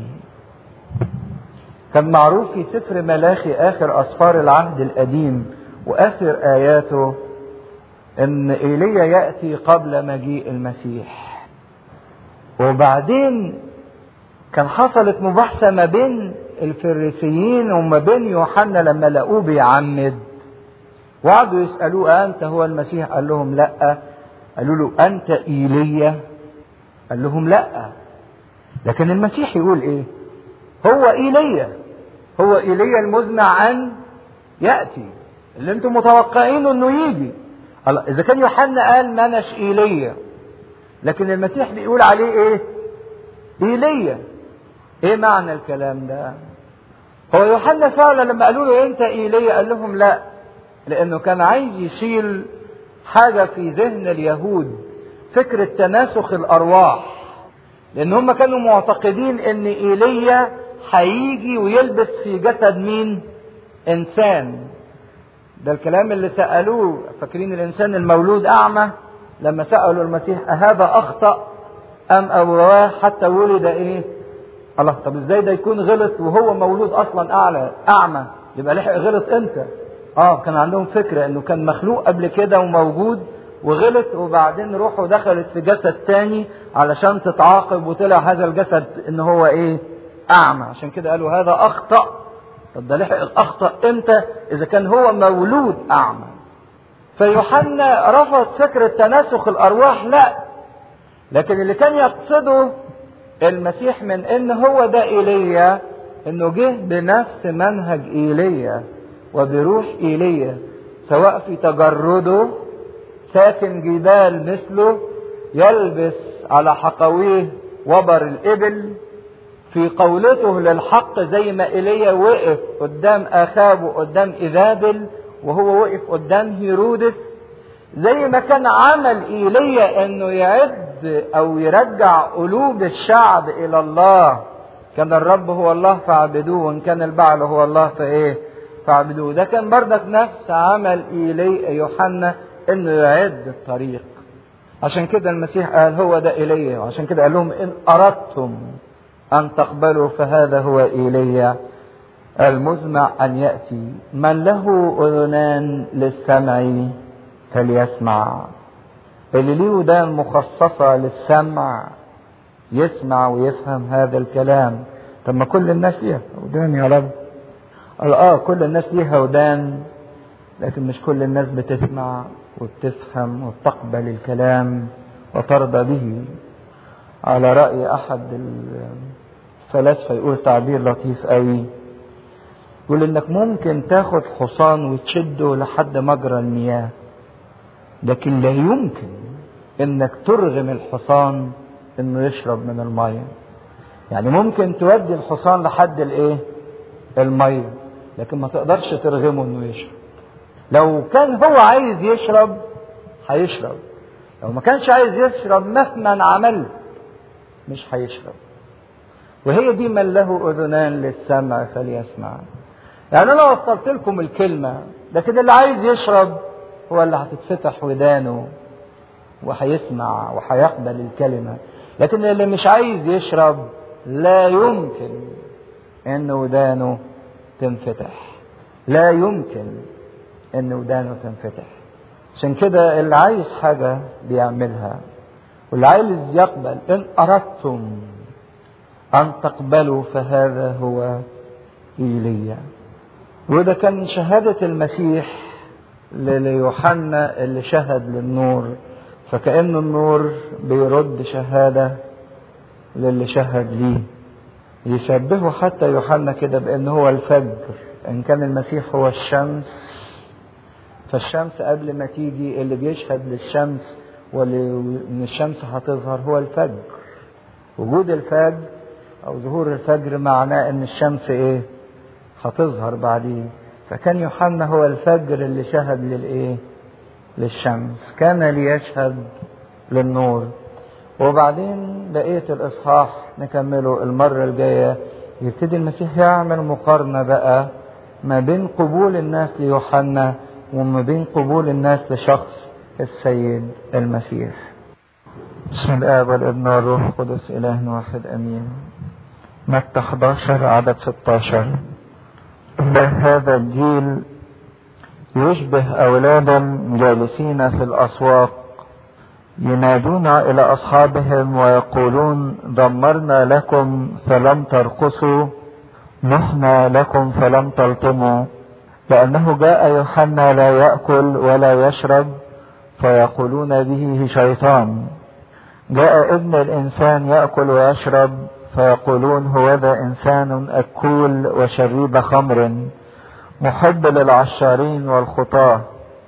كان معروف في سفر ملاخي آخر أسفار العهد القديم وآخر آياته إن إيليا يأتي قبل مجيء المسيح وبعدين كان حصلت مباحثة ما بين الفريسيين وما بين يوحنا لما لقوه بيعمد وقعدوا يسألوه أنت هو المسيح قال لهم لأ قالوا له أنت إيليا قال لهم لأ لكن المسيح يقول إيه هو إيليا هو إيليا المزمع أن يأتي اللي أنتم متوقعين إنه يجي الله إذا كان يوحنا قال ما أناش إيليا لكن المسيح بيقول عليه إيه إيليا إيه معنى الكلام ده هو يوحنا فعلا لما قالوا له أنت إيليا قال لهم لا لأنه كان عايز يشيل حاجة في ذهن اليهود فكرة تناسخ الأرواح لأن هم كانوا معتقدين إن إيليا هيجي ويلبس في جسد مين؟ إنسان ده الكلام اللي سألوه فاكرين الإنسان المولود أعمى لما سألوا المسيح أهذا أخطأ أم أبواه حتى ولد إيه؟ الله طب إزاي ده يكون غلط وهو مولود أصلا أعلى أعمى يبقى لحق غلط إمتى؟ اه كان عندهم فكرة انه كان مخلوق قبل كده وموجود وغلط وبعدين روحه دخلت في جسد تاني علشان تتعاقب وطلع هذا الجسد ان هو ايه اعمى عشان كده قالوا هذا اخطأ طب ده لحق اخطأ امتى اذا كان هو مولود اعمى فيوحنا رفض فكرة تناسخ الارواح لا لكن اللي كان يقصده المسيح من ان هو ده ايليا انه جه بنفس منهج ايليا وبروح ايليا سواء في تجرده ساكن جبال مثله يلبس على حقويه وبر الابل في قولته للحق زي ما ايليا وقف قدام اخاب وقدام ايزابل وهو وقف قدام هيرودس زي ما كان عمل ايليا انه يعد او يرجع قلوب الشعب الى الله كان الرب هو الله فاعبدوه وان كان البعل هو الله فايه فاعبدوه ده كان بردك نفس عمل إيلي يوحنا انه يعد الطريق عشان كده المسيح قال هو ده إيليا وعشان كده قال لهم إن أردتم أن تقبلوا فهذا هو إيليا المزمع أن يأتي من له أذنان للسمع فليسمع اللي ليه ودان مخصصة للسمع يسمع ويفهم هذا الكلام طب ما كل الناس ليها ودان يا رب قال اه كل الناس ليها ودان لكن مش كل الناس بتسمع وبتفهم وتقبل الكلام وترضى به على رأي أحد الفلاسفة يقول تعبير لطيف قوي يقول إنك ممكن تاخد حصان وتشده لحد مجرى المياه لكن لا يمكن إنك ترغم الحصان إنه يشرب من المية يعني ممكن تودي الحصان لحد الإيه؟ المية لكن ما تقدرش ترغمه إنه يشرب لو كان هو عايز يشرب هيشرب لو ما كانش عايز يشرب مهما عملت مش هيشرب وهي دي من له اذنان للسمع فليسمع يعني انا وصلت لكم الكلمه لكن اللي عايز يشرب هو اللي هتتفتح ودانه وهيسمع وهيقبل الكلمه لكن اللي مش عايز يشرب لا يمكن ان ودانه تنفتح لا يمكن ان ودانه تنفتح عشان كده اللي عايز حاجة بيعملها واللي عايز يقبل إن أردتم أن تقبلوا فهذا هو إيليا وده كان شهادة المسيح ليوحنا اللي شهد للنور فكأن النور بيرد شهادة للي شهد ليه يشبهه حتى يوحنا كده بأن هو الفجر إن كان المسيح هو الشمس فالشمس قبل ما تيجي اللي بيشهد للشمس واللي ان الشمس هتظهر هو الفجر وجود الفجر او ظهور الفجر معناه ان الشمس ايه هتظهر بعدين فكان يوحنا هو الفجر اللي شهد للايه للشمس كان ليشهد للنور وبعدين بقية الإصحاح نكمله المرة الجاية يبتدي المسيح يعمل مقارنة بقى ما بين قبول الناس ليوحنا وما بين قبول الناس لشخص السيد المسيح بسم الآب والابن والروح القدس إله واحد أمين متى 11 عدد 16 هذا الجيل يشبه أولادا جالسين في الأسواق ينادون إلى أصحابهم ويقولون دمرنا لكم فلم ترقصوا نحنا لكم فلم تلطموا لأنه جاء يوحنا لا يأكل ولا يشرب فيقولون به شيطان جاء ابن الإنسان يأكل ويشرب فيقولون هو ذا إنسان أكول وشريب خمر محب للعشارين والخطاة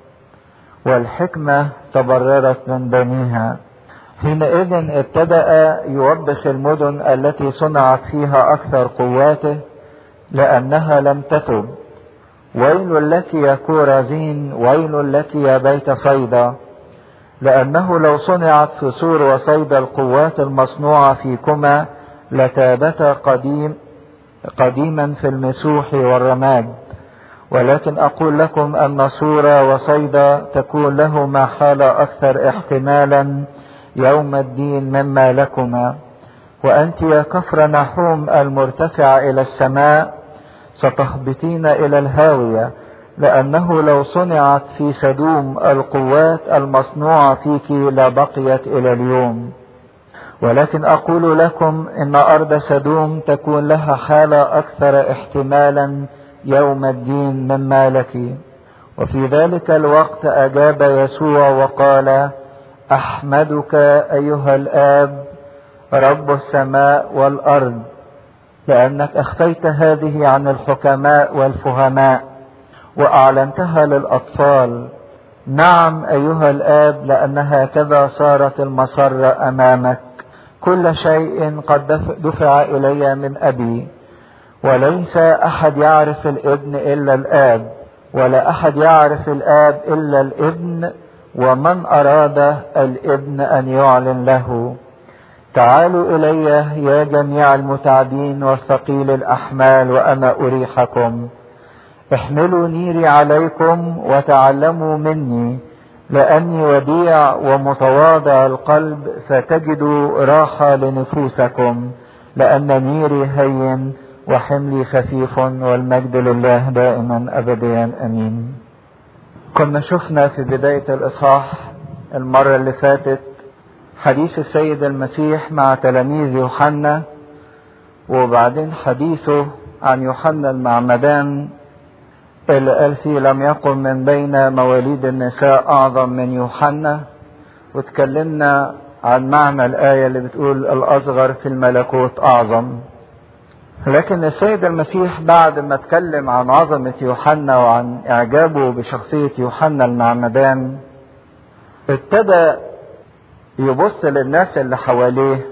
والحكمة تبررت من بنيها حينئذ ابتدأ يوبخ المدن التي صنعت فيها أكثر قواته لأنها لم تتب ويل لك يا كورازين ويل لك يا بيت صيدا لأنه لو صنعت في سور وصيدا القوات المصنوعة فيكما لتابتا قديم قديما في المسوح والرماد ولكن أقول لكم أن صورة وصيدا تكون لهما حالة أكثر احتمالا يوم الدين مما لكما وأنت يا كفر نحوم المرتفعة إلى السماء ستهبطين إلى الهاوية لأنه لو صنعت في سدوم القوات المصنوعة فيك لبقيت إلى اليوم ولكن أقول لكم إن أرض سدوم تكون لها حالة أكثر احتمالا يوم الدين مما لك وفي ذلك الوقت أجاب يسوع وقال أحمدك أيها الآب رب السماء والأرض لأنك أخفيت هذه عن الحكماء والفهماء وأعلنتها للأطفال نعم أيها الآب لأن هكذا صارت المسرة أمامك كل شيء قد دفع إلي من أبي وليس أحد يعرف الابن إلا الآب ولا أحد يعرف الآب إلا الابن ومن أراد الابن أن يعلن له تعالوا إلي يا جميع المتعبين والثقيل الأحمال وأنا أريحكم احملوا نيري عليكم وتعلموا مني لأني وديع ومتواضع القلب فتجدوا راحة لنفوسكم لأن نيري هين وحملي خفيف والمجد لله دائما أبديا أمين كنا شفنا في بداية الإصحاح المرة اللي فاتت حديث السيد المسيح مع تلاميذ يوحنا وبعدين حديثه عن يوحنا المعمدان اللي قال فيه لم يقم من بين مواليد النساء أعظم من يوحنا وتكلمنا عن معنى الآية اللي بتقول الأصغر في الملكوت أعظم لكن السيد المسيح بعد ما اتكلم عن عظمة يوحنا وعن إعجابه بشخصية يوحنا المعمدان ابتدى يبص للناس اللي حواليه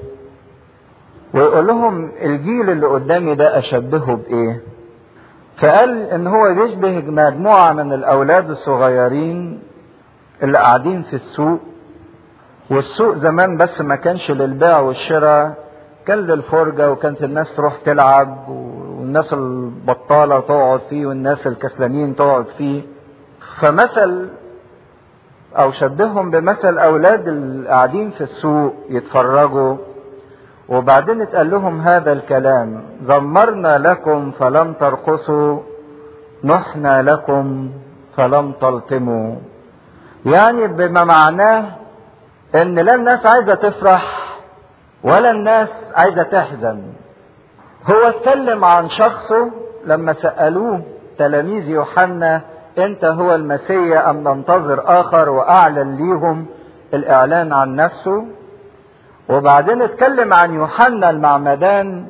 ويقول لهم الجيل اللي قدامي ده أشبهه بإيه؟ فقال إن هو بيشبه مجموعة من الأولاد الصغيرين اللي قاعدين في السوق والسوق زمان بس ما كانش للبيع والشراء كان للفرجة وكانت الناس تروح تلعب والناس البطالة تقعد فيه والناس الكسلانين تقعد فيه فمثل أو شبههم بمثل أولاد اللي قاعدين في السوق يتفرجوا وبعدين اتقال لهم هذا الكلام زمرنا لكم فلم ترقصوا نحنا لكم فلم تلطموا يعني بما معناه ان لا الناس عايزه تفرح ولا الناس عايزه تحزن هو اتكلم عن شخصه لما سالوه تلاميذ يوحنا انت هو المسيا ام ننتظر اخر واعلن ليهم الاعلان عن نفسه وبعدين اتكلم عن يوحنا المعمدان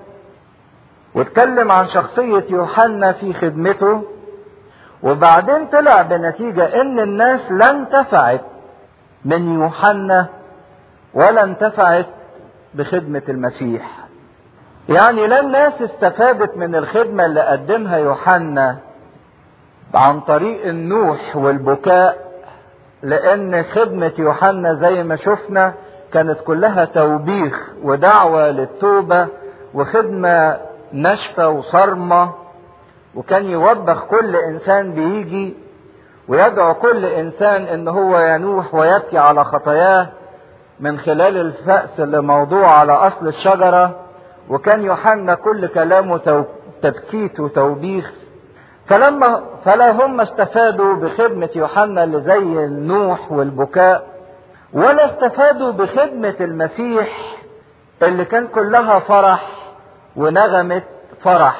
واتكلم عن شخصية يوحنا في خدمته وبعدين طلع بنتيجة ان الناس لا انتفعت من يوحنا ولا انتفعت بخدمة المسيح يعني لا الناس استفادت من الخدمة اللي قدمها يوحنا عن طريق النوح والبكاء لان خدمة يوحنا زي ما شفنا كانت كلها توبيخ ودعوة للتوبة وخدمة ناشفة وصارمة وكان يوبخ كل انسان بيجي ويدعو كل انسان ان هو ينوح ويبكي على خطاياه من خلال الفأس اللي موضوع على اصل الشجرة وكان يوحنا كل كلامه تبكيت وتوبيخ فلما فلا هم استفادوا بخدمة يوحنا اللي زي النوح والبكاء ولا استفادوا بخدمة المسيح اللي كان كلها فرح ونغمة فرح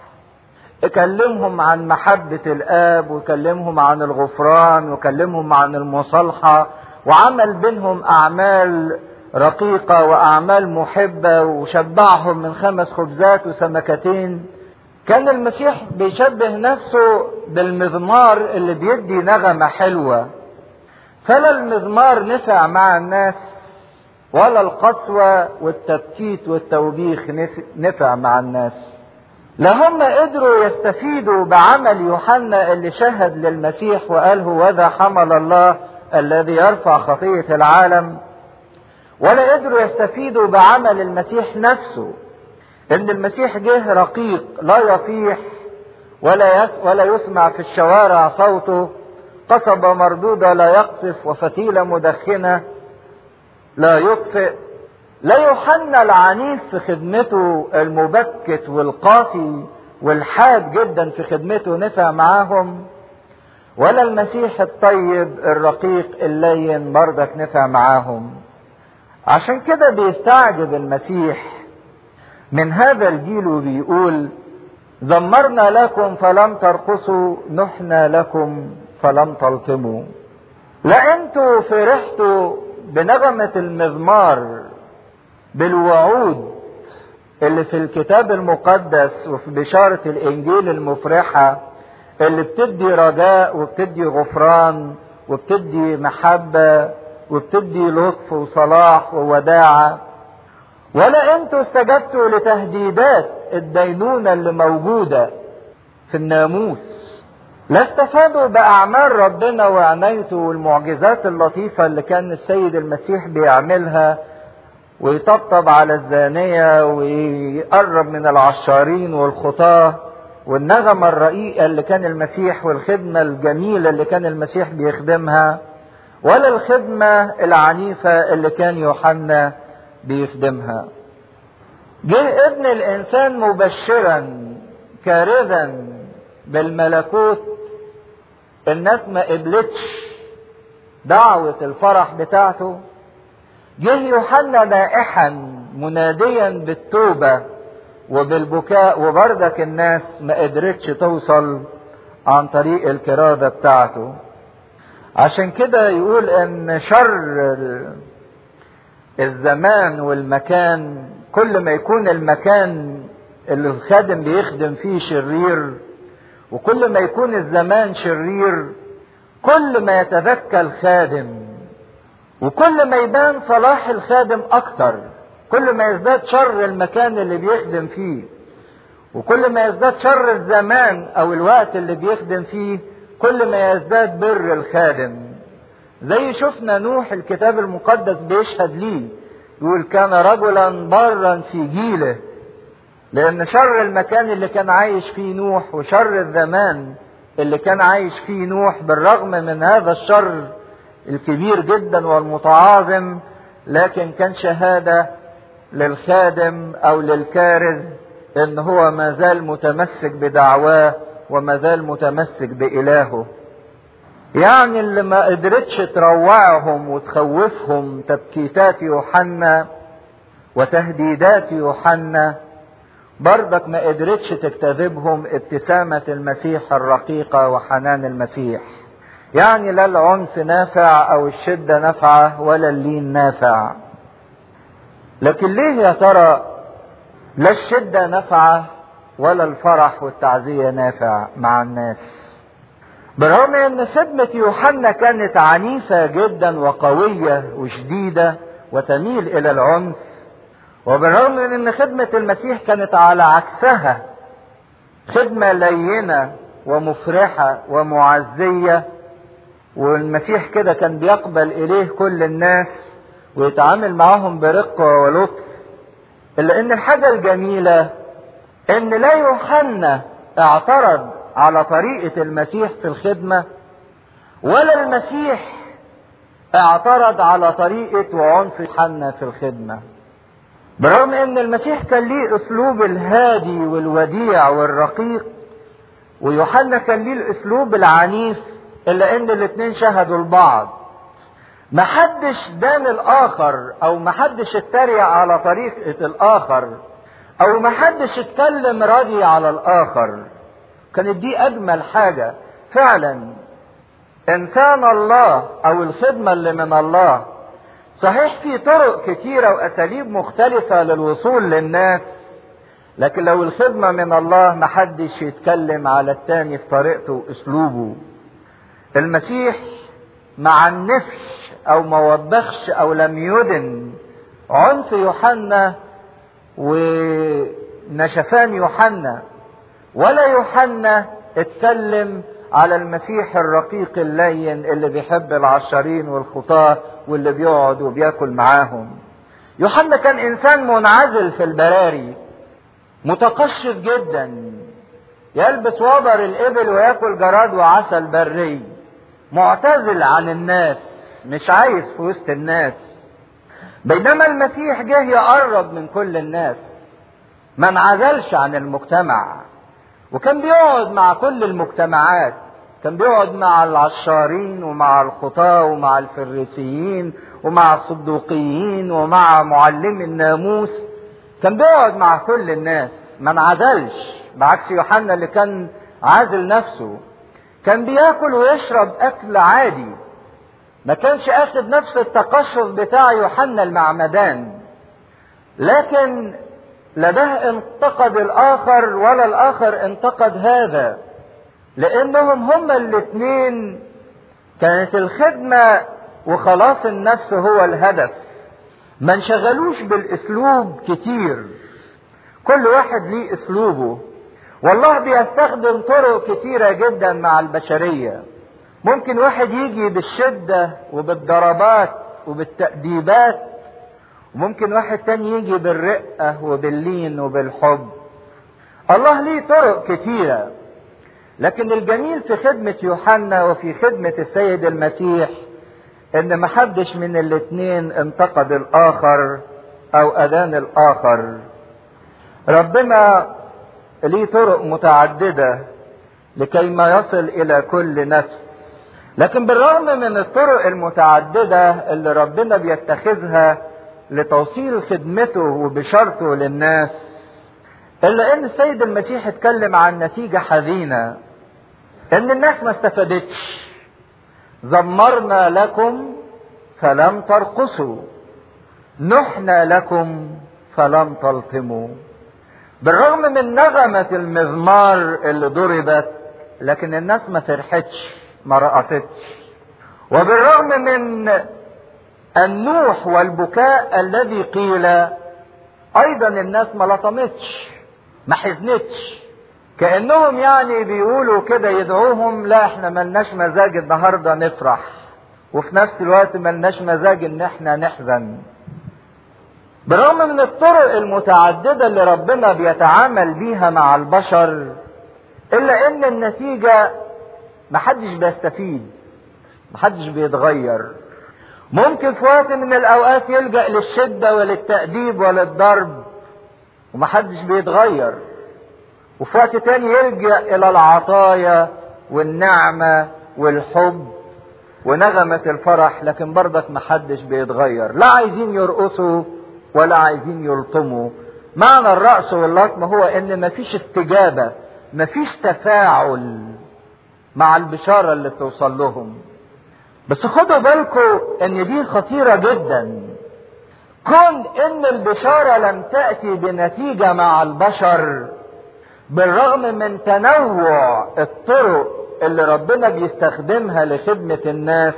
اكلمهم عن محبة الاب وكلمهم عن الغفران وكلمهم عن المصالحة وعمل بينهم اعمال رقيقة واعمال محبة وشبعهم من خمس خبزات وسمكتين كان المسيح بيشبه نفسه بالمزمار اللي بيدي نغمة حلوة فلا المزمار نفع مع الناس ولا القسوة والتبكيت والتوبيخ نفع مع الناس لا هم قدروا يستفيدوا بعمل يوحنا اللي شهد للمسيح وقال هو ذا حمل الله الذي يرفع خطية العالم ولا قدروا يستفيدوا بعمل المسيح نفسه ان المسيح جه رقيق لا يصيح ولا يس ولا يسمع في الشوارع صوته قصبة مردودة لا يقصف وفتيلة مدخنة لا يطفئ لا يوحنا العنيف في خدمته المبكت والقاسي والحاد جدا في خدمته نفع معاهم ولا المسيح الطيب الرقيق اللين بردك نفع معاهم عشان كده بيستعجب المسيح من هذا الجيل وبيقول زمرنا لكم فلم ترقصوا نحنا لكم فلم تلطموا لا انتوا فرحتوا بنغمة المزمار بالوعود اللي في الكتاب المقدس وفي بشارة الإنجيل المفرحة اللي بتدي رجاء وبتدي غفران وبتدي محبة وبتدي لطف وصلاح ووداعة ولا انتوا استجبتوا لتهديدات الدينونة اللي موجودة في الناموس لا استفادوا بأعمال ربنا وعنايته والمعجزات اللطيفة اللي كان السيد المسيح بيعملها ويطبطب على الزانية ويقرب من العشارين والخطاة والنغمة الرقيقة اللي كان المسيح والخدمة الجميلة اللي كان المسيح بيخدمها ولا الخدمة العنيفة اللي كان يوحنا بيخدمها جه ابن الانسان مبشرا كارذا بالملكوت الناس ما قبلتش دعوة الفرح بتاعته جه يوحنا نائحا مناديا بالتوبة وبالبكاء وبردك الناس ما قدرتش توصل عن طريق الكرادة بتاعته عشان كده يقول ان شر الزمان والمكان كل ما يكون المكان اللي الخادم بيخدم فيه شرير وكل ما يكون الزمان شرير كل ما يتذكى الخادم وكل ما يبان صلاح الخادم اكتر كل ما يزداد شر المكان اللي بيخدم فيه وكل ما يزداد شر الزمان او الوقت اللي بيخدم فيه كل ما يزداد بر الخادم زي شفنا نوح الكتاب المقدس بيشهد ليه يقول كان رجلا برا في جيله لان شر المكان اللي كان عايش فيه نوح وشر الزمان اللي كان عايش فيه نوح بالرغم من هذا الشر الكبير جدا والمتعاظم لكن كان شهادة للخادم او للكارز ان هو ما زال متمسك بدعواه وما زال متمسك بإلهه يعني اللي ما قدرتش تروعهم وتخوفهم تبكيتات يوحنا وتهديدات يوحنا برضك ما قدرتش تجتذبهم ابتسامة المسيح الرقيقة وحنان المسيح يعني لا العنف نافع او الشدة نافعة ولا اللين نافع لكن ليه يا ترى لا الشدة نافعة ولا الفرح والتعزية نافع مع الناس بالرغم ان خدمة يوحنا كانت عنيفة جدا وقوية وشديدة وتميل الى العنف وبالرغم من ان خدمة المسيح كانت على عكسها خدمة لينة ومفرحة ومعزية والمسيح كده كان بيقبل اليه كل الناس ويتعامل معهم برقة ولطف الا ان الحاجة الجميلة ان لا يوحنا اعترض على طريقة المسيح في الخدمة ولا المسيح اعترض على طريقة وعنف يوحنا في الخدمة برغم ان المسيح كان ليه اسلوب الهادي والوديع والرقيق ويوحنا كان ليه الاسلوب العنيف الا ان الاتنين شهدوا لبعض محدش دان الاخر او محدش اتريق على طريقة الاخر او محدش اتكلم راضي على الاخر كانت دي اجمل حاجة فعلا انسان الله او الخدمة اللي من الله صحيح في طرق كتيرة واساليب مختلفة للوصول للناس لكن لو الخدمة من الله محدش يتكلم على التاني في طريقته واسلوبه المسيح ما عنفش او ما وبخش او لم يدن عنف يوحنا ونشفان يوحنا ولا يوحنا اتكلم على المسيح الرقيق اللين اللي بيحب العشرين والخطاة واللي بيقعد وبياكل معاهم يوحنا كان انسان منعزل في البراري متقشف جدا يلبس وبر الابل وياكل جراد وعسل بري معتزل عن الناس مش عايز في وسط الناس بينما المسيح جه يقرب من كل الناس ما انعزلش عن المجتمع وكان بيقعد مع كل المجتمعات كان بيقعد مع العشارين ومع الخطاة ومع الفريسيين ومع الصدوقيين ومع معلمي الناموس كان بيقعد مع كل الناس ما انعزلش بعكس يوحنا اللي كان عازل نفسه كان بياكل ويشرب اكل عادي ما كانش اخد نفس التقشف بتاع يوحنا المعمدان لكن لا ده انتقد الاخر ولا الاخر انتقد هذا لانهم هما الاتنين كانت الخدمة وخلاص النفس هو الهدف ما انشغلوش بالاسلوب كتير كل واحد ليه اسلوبه والله بيستخدم طرق كتيرة جدا مع البشرية ممكن واحد يجي بالشدة وبالضربات وبالتأديبات وممكن واحد تاني يجي بالرقة وباللين وبالحب الله ليه طرق كتيرة لكن الجميل في خدمة يوحنا وفي خدمة السيد المسيح ان محدش من الاتنين انتقد الاخر او ادان الاخر ربنا ليه طرق متعددة لكي ما يصل إلى كل نفس لكن بالرغم من الطرق المتعددة اللي ربنا بيتخذها لتوصيل خدمته وبشارته للناس إلا إن السيد المسيح اتكلم عن نتيجة حزينة إن الناس ما استفادتش زمرنا لكم فلم ترقصوا نحنا لكم فلم تلطموا بالرغم من نغمة المزمار اللي ضربت لكن الناس ما فرحتش ما رقصتش وبالرغم من النوح والبكاء الذي قيل ايضا الناس ما لطمتش ما حزنتش كانهم يعني بيقولوا كده يدعوهم لا احنا ملناش مزاج النهارده نفرح وفي نفس الوقت ملناش مزاج ان احنا نحزن بالرغم من الطرق المتعدده اللي ربنا بيتعامل بيها مع البشر الا ان النتيجه محدش بيستفيد محدش بيتغير ممكن في وقت من الاوقات يلجا للشده وللتاديب وللضرب ومحدش بيتغير وفي وقت تاني يلجا الى العطايا والنعمه والحب ونغمه الفرح لكن برضك محدش بيتغير لا عايزين يرقصوا ولا عايزين يلطموا معنى الرقص واللطم هو ان مفيش استجابه مفيش تفاعل مع البشاره اللي بتوصل لهم بس خدوا بالكم ان دي خطيره جدا كون ان البشاره لم تاتي بنتيجه مع البشر بالرغم من تنوع الطرق اللي ربنا بيستخدمها لخدمه الناس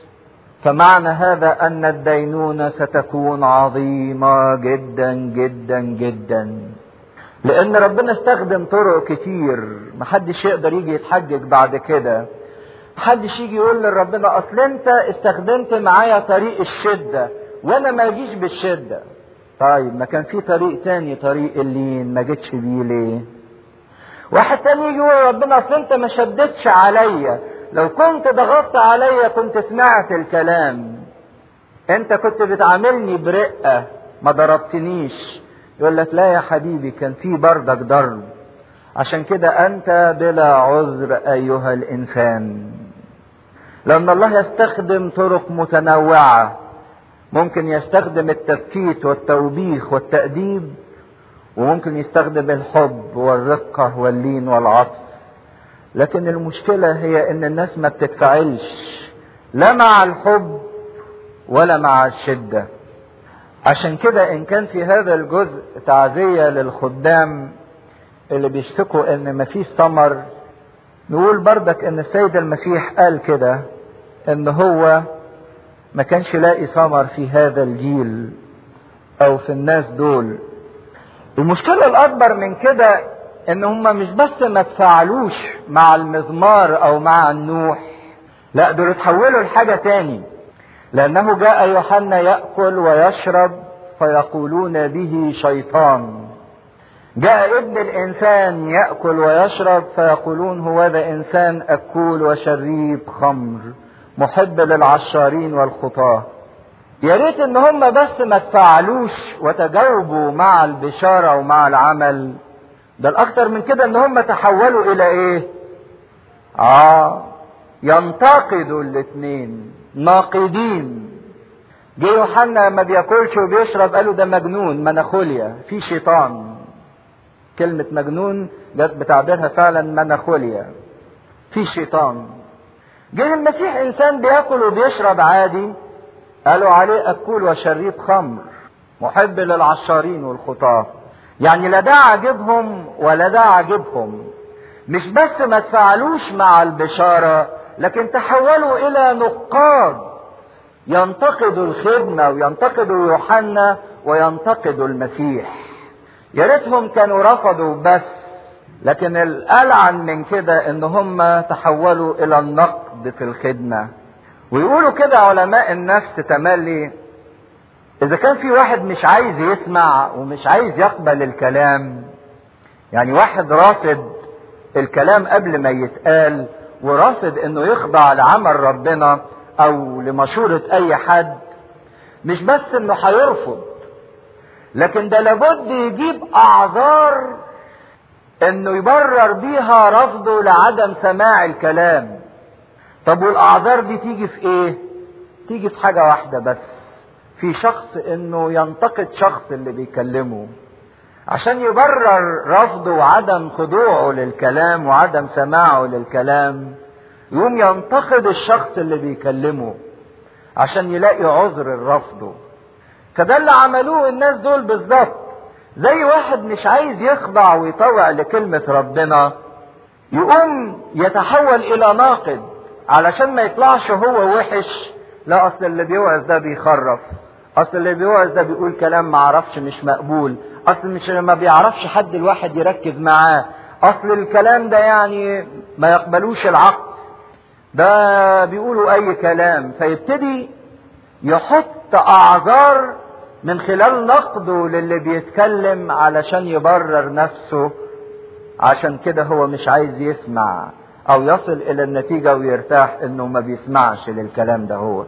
فمعنى هذا ان الدينونه ستكون عظيمه جدا جدا جدا لان ربنا استخدم طرق كتير محدش يقدر يجي يتحجج بعد كده محدش يجي يقول لربنا اصل انت استخدمت معايا طريق الشده وانا ما اجيش بالشده طيب ما كان في طريق تاني طريق اللين ما جيتش بيه ليه واحد تاني يجي يقول ربنا اصل انت ما شدتش عليا لو كنت ضغطت عليا كنت سمعت الكلام انت كنت بتعاملني برقه ما ضربتنيش يقول لك لا يا حبيبي كان في بردك ضرب عشان كده انت بلا عذر ايها الانسان لان الله يستخدم طرق متنوعه ممكن يستخدم التبكيت والتوبيخ والتاديب وممكن يستخدم الحب والرقه واللين والعطف لكن المشكله هي ان الناس ما بتتفاعلش لا مع الحب ولا مع الشده عشان كده ان كان في هذا الجزء تعزيه للخدام اللي بيشتكوا ان مفيش ثمر نقول بردك ان السيد المسيح قال كده ان هو ما كانش لاقي ثمر في هذا الجيل او في الناس دول المشكله الاكبر من كده ان هم مش بس ما تفاعلوش مع المزمار او مع النوح لا دول اتحولوا لحاجه تاني لانه جاء يوحنا ياكل ويشرب فيقولون به شيطان جاء ابن الانسان ياكل ويشرب فيقولون هو ذا انسان اكول وشريب خمر محب للعشارين والخطاه يا ريت ان هم بس ما تفعلوش وتجاوبوا مع البشاره ومع العمل ده الاكتر من كده ان هم تحولوا الى ايه اه ينتقدوا الاثنين ناقدين جه يوحنا ما بياكلش وبيشرب قالوا ده مجنون مناخوليا في شيطان كلمة مجنون جت بتعبيرها فعلا مناخوليا في شيطان جه المسيح انسان بياكل وبيشرب عادي قالوا عليه اكول وشريب خمر محب للعشارين والخطاه يعني لا ده عاجبهم ولا ده عاجبهم مش بس ما تفعلوش مع البشاره لكن تحولوا الى نقاد ينتقدوا الخدمه وينتقدوا يوحنا وينتقدوا المسيح يا ريتهم كانوا رفضوا بس لكن الألعن من كده ان هم تحولوا الى النقد في الخدمة ويقولوا كده علماء النفس تملي اذا كان في واحد مش عايز يسمع ومش عايز يقبل الكلام يعني واحد رافض الكلام قبل ما يتقال ورافض انه يخضع لعمل ربنا او لمشورة اي حد مش بس انه هيرفض لكن ده لابد يجيب اعذار انه يبرر بيها رفضه لعدم سماع الكلام طب والاعذار دي تيجي في ايه تيجي في حاجة واحدة بس في شخص انه ينتقد شخص اللي بيكلمه عشان يبرر رفضه وعدم خضوعه للكلام وعدم سماعه للكلام يقوم ينتقد الشخص اللي بيكلمه عشان يلاقي عذر رفضه فده اللي عملوه الناس دول بالظبط زي واحد مش عايز يخضع ويطوع لكلمة ربنا يقوم يتحول إلى ناقد علشان ما يطلعش هو وحش لا أصل اللي بيوعظ ده بيخرف أصل اللي بيوعظ ده بيقول كلام معرفش مش مقبول أصل مش ما بيعرفش حد الواحد يركز معاه أصل الكلام ده يعني ما يقبلوش العقل ده بيقولوا أي كلام فيبتدي يحط أعذار من خلال نقده للي بيتكلم علشان يبرر نفسه عشان كده هو مش عايز يسمع او يصل الى النتيجة ويرتاح انه ما بيسمعش للكلام ده هو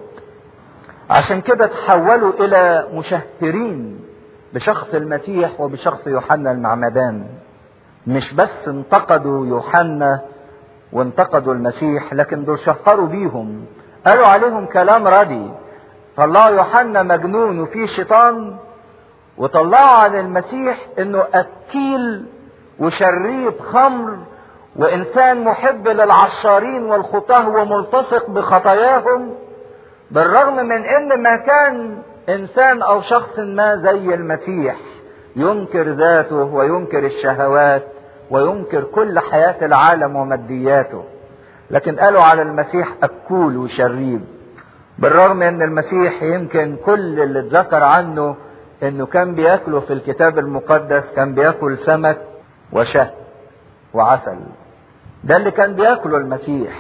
عشان كده تحولوا الى مشهرين بشخص المسيح وبشخص يوحنا المعمدان مش بس انتقدوا يوحنا وانتقدوا المسيح لكن دول شهروا بيهم قالوا عليهم كلام ردي طلعوا يوحنا مجنون وفيه شيطان وطلعوا عن المسيح انه اكيل وشريب خمر وانسان محب للعشارين والخطاه وملتصق بخطاياهم بالرغم من ان ما كان انسان او شخص ما زي المسيح ينكر ذاته وينكر الشهوات وينكر كل حياة العالم ومادياته لكن قالوا على المسيح اكول وشريب بالرغم ان المسيح يمكن كل اللي اتذكر عنه انه كان بياكله في الكتاب المقدس كان بياكل سمك وشهد وعسل ده اللي كان بياكله المسيح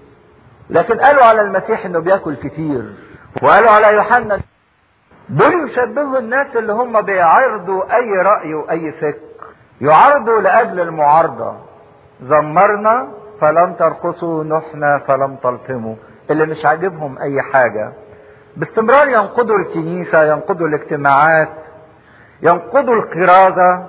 لكن قالوا على المسيح انه بياكل كتير وقالوا على يوحنا دول يشبهوا الناس اللي هم بيعرضوا اي رأي واي فكر يعرضوا لاجل المعارضة زمرنا فلم ترقصوا نحنا فلم تلطموا اللي مش عاجبهم اي حاجة باستمرار ينقضوا الكنيسة ينقضوا الاجتماعات ينقضوا الكرازة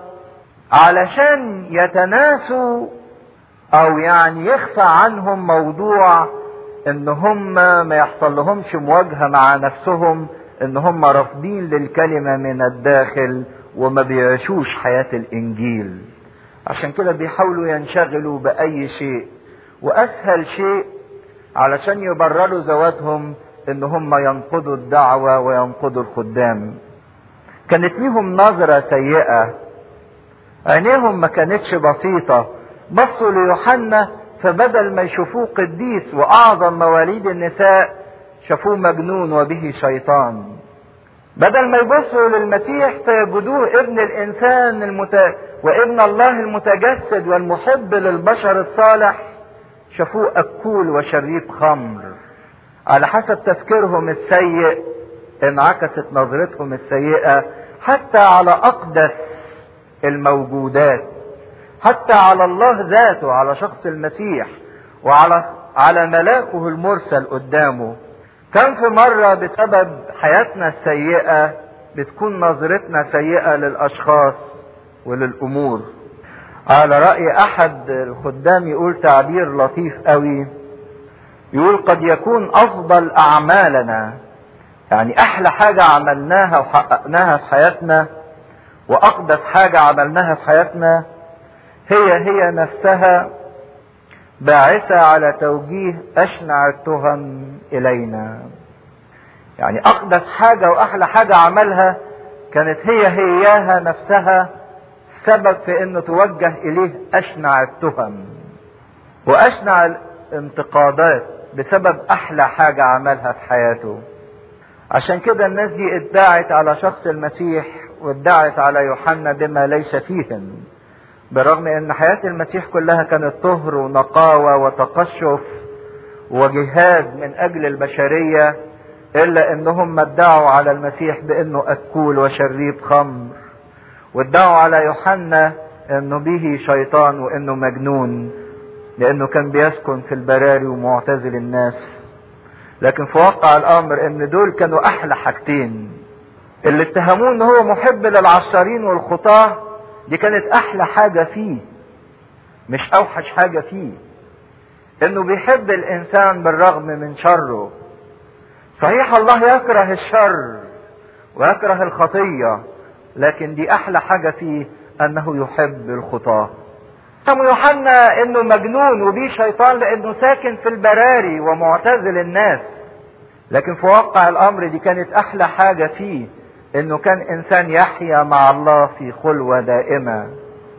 علشان يتناسوا او يعني يخفى عنهم موضوع ان هم ما يحصل لهمش مواجهة مع نفسهم ان هم رافضين للكلمة من الداخل وما بيعيشوش حياة الانجيل عشان كده بيحاولوا ينشغلوا باي شيء واسهل شيء علشان يبرروا ذواتهم ان هم ينقضوا الدعوة وينقضوا الخدام كانت ليهم نظرة سيئة عينيهم ما كانتش بسيطة بصوا ليوحنا فبدل ما يشوفوه قديس واعظم مواليد النساء شافوه مجنون وبه شيطان بدل ما يبصوا للمسيح فيجدوه ابن الانسان المت... وابن الله المتجسد والمحب للبشر الصالح شافوه اكول وشريب خمر على حسب تفكيرهم السيء انعكست نظرتهم السيئه حتى على اقدس الموجودات حتى على الله ذاته على شخص المسيح وعلى على ملاكه المرسل قدامه كان في مرة بسبب حياتنا السيئة بتكون نظرتنا سيئة للأشخاص وللأمور على رأي أحد الخدام يقول تعبير لطيف قوي يقول قد يكون أفضل أعمالنا يعني أحلى حاجة عملناها وحققناها في حياتنا وأقدس حاجة عملناها في حياتنا هي هي نفسها باعثة على توجيه أشنع التهم إلينا يعني أقدس حاجة وأحلى حاجة عملها كانت هي هياها نفسها سبب في أنه توجه إليه أشنع التهم وأشنع الانتقادات بسبب أحلى حاجة عملها في حياته عشان كده الناس دي ادعت على شخص المسيح وادعت على يوحنا بما ليس فيهم برغم ان حياة المسيح كلها كانت طهر ونقاوة وتقشف وجهاد من اجل البشرية الا انهم ادعوا على المسيح بانه اكول وشريب خمر وادعوا على يوحنا انه به شيطان وانه مجنون لانه كان بيسكن في البراري ومعتزل الناس لكن في واقع الامر ان دول كانوا احلى حاجتين اللي اتهموه ان هو محب للعشارين والخطاة دي كانت احلى حاجة فيه مش اوحش حاجة فيه انه بيحب الانسان بالرغم من شره صحيح الله يكره الشر ويكره الخطية لكن دي احلى حاجة فيه انه يحب الخطاة اتهموا يوحنا انه مجنون وبيه شيطان لانه ساكن في البراري ومعتزل الناس لكن في واقع الامر دي كانت احلى حاجة فيه انه كان انسان يحيا مع الله في خلوة دائمة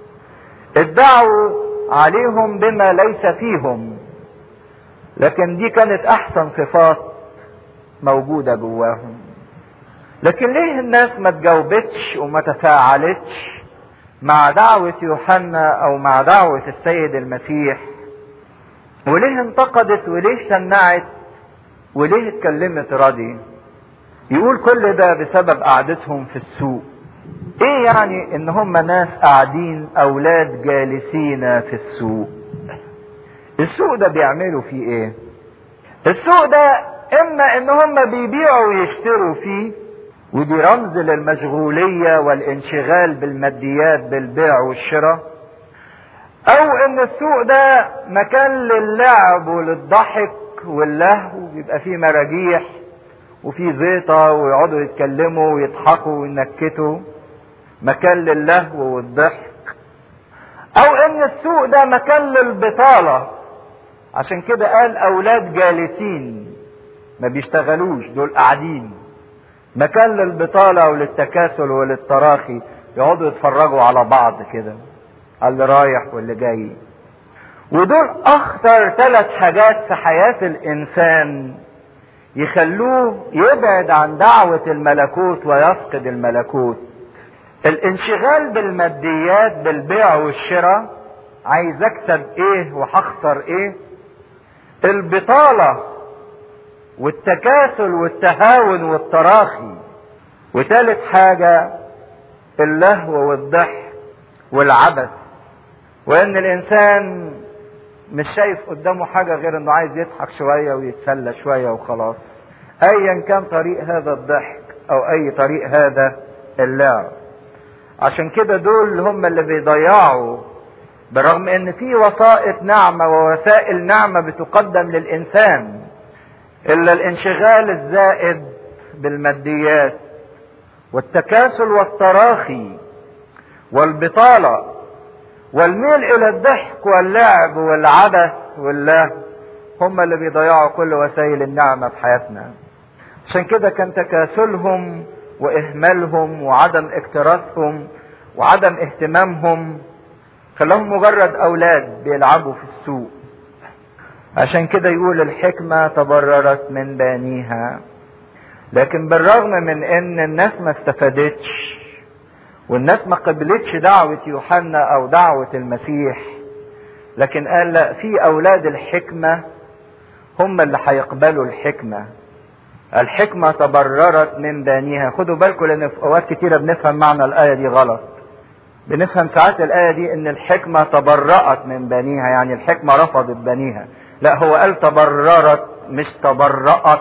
ادعوا عليهم بما ليس فيهم لكن دي كانت احسن صفات موجودة جواهم لكن ليه الناس ما تجاوبتش وما تفاعلتش مع دعوة يوحنا او مع دعوة السيد المسيح وليه انتقدت وليه شنعت وليه اتكلمت راضي يقول كل ده بسبب قعدتهم في السوق ايه يعني ان هم ناس قاعدين اولاد جالسين في السوق السوق ده بيعملوا فيه ايه السوق ده اما ان هم بيبيعوا ويشتروا فيه ودي رمز للمشغولية والانشغال بالماديات بالبيع والشراء او ان السوق ده مكان للعب وللضحك واللهو بيبقى فيه مراجيح وفيه زيطة ويقعدوا يتكلموا ويضحكوا وينكتوا مكان للهو والضحك او ان السوق ده مكان للبطالة عشان كده قال اولاد جالسين ما بيشتغلوش دول قاعدين مكان للبطالة وللتكاسل وللتراخي يقعدوا يتفرجوا على بعض كده على اللي رايح واللي جاي ودول اخطر ثلاث حاجات في حياة الانسان يخلوه يبعد عن دعوة الملكوت ويفقد الملكوت الانشغال بالماديات بالبيع والشراء عايز اكسب ايه وهخسر ايه البطالة والتكاسل والتهاون والتراخي وثالث حاجة اللهو والضحك والعبث وان الانسان مش شايف قدامه حاجة غير انه عايز يضحك شوية ويتسلى شوية وخلاص ايا كان طريق هذا الضحك او اي طريق هذا اللعب عشان كده دول هم اللي بيضيعوا برغم ان في وسائط نعمة ووسائل نعمة بتقدم للانسان الا الانشغال الزائد بالماديات والتكاسل والتراخي والبطالة والميل الى الضحك واللعب والعبث واللهو هم اللي بيضيعوا كل وسائل النعمة في حياتنا عشان كده كان تكاسلهم واهمالهم وعدم اكتراثهم وعدم اهتمامهم خلاهم مجرد اولاد بيلعبوا في السوق عشان كده يقول الحكمة تبررت من بانيها لكن بالرغم من ان الناس ما استفادتش والناس ما قبلتش دعوة يوحنا او دعوة المسيح لكن قال لا في اولاد الحكمة هم اللي هيقبلوا الحكمة الحكمة تبررت من بانيها خدوا بالكم لان في اوقات كتيرة بنفهم معنى الاية دي غلط بنفهم ساعات الاية دي ان الحكمة تبرأت من بنيها يعني الحكمة رفضت بنيها لا هو قال تبررت مش تبرأت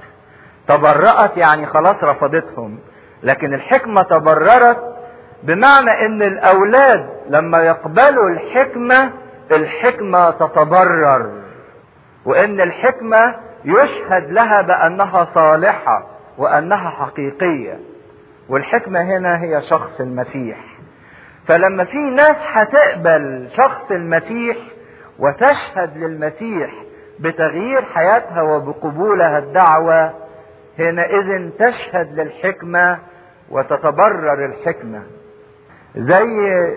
تبرأت يعني خلاص رفضتهم لكن الحكمة تبررت بمعنى ان الاولاد لما يقبلوا الحكمة الحكمة تتبرر وان الحكمة يشهد لها بانها صالحة وانها حقيقية والحكمة هنا هي شخص المسيح فلما في ناس هتقبل شخص المسيح وتشهد للمسيح بتغيير حياتها وبقبولها الدعوة حينئذ تشهد للحكمة وتتبرر الحكمة زي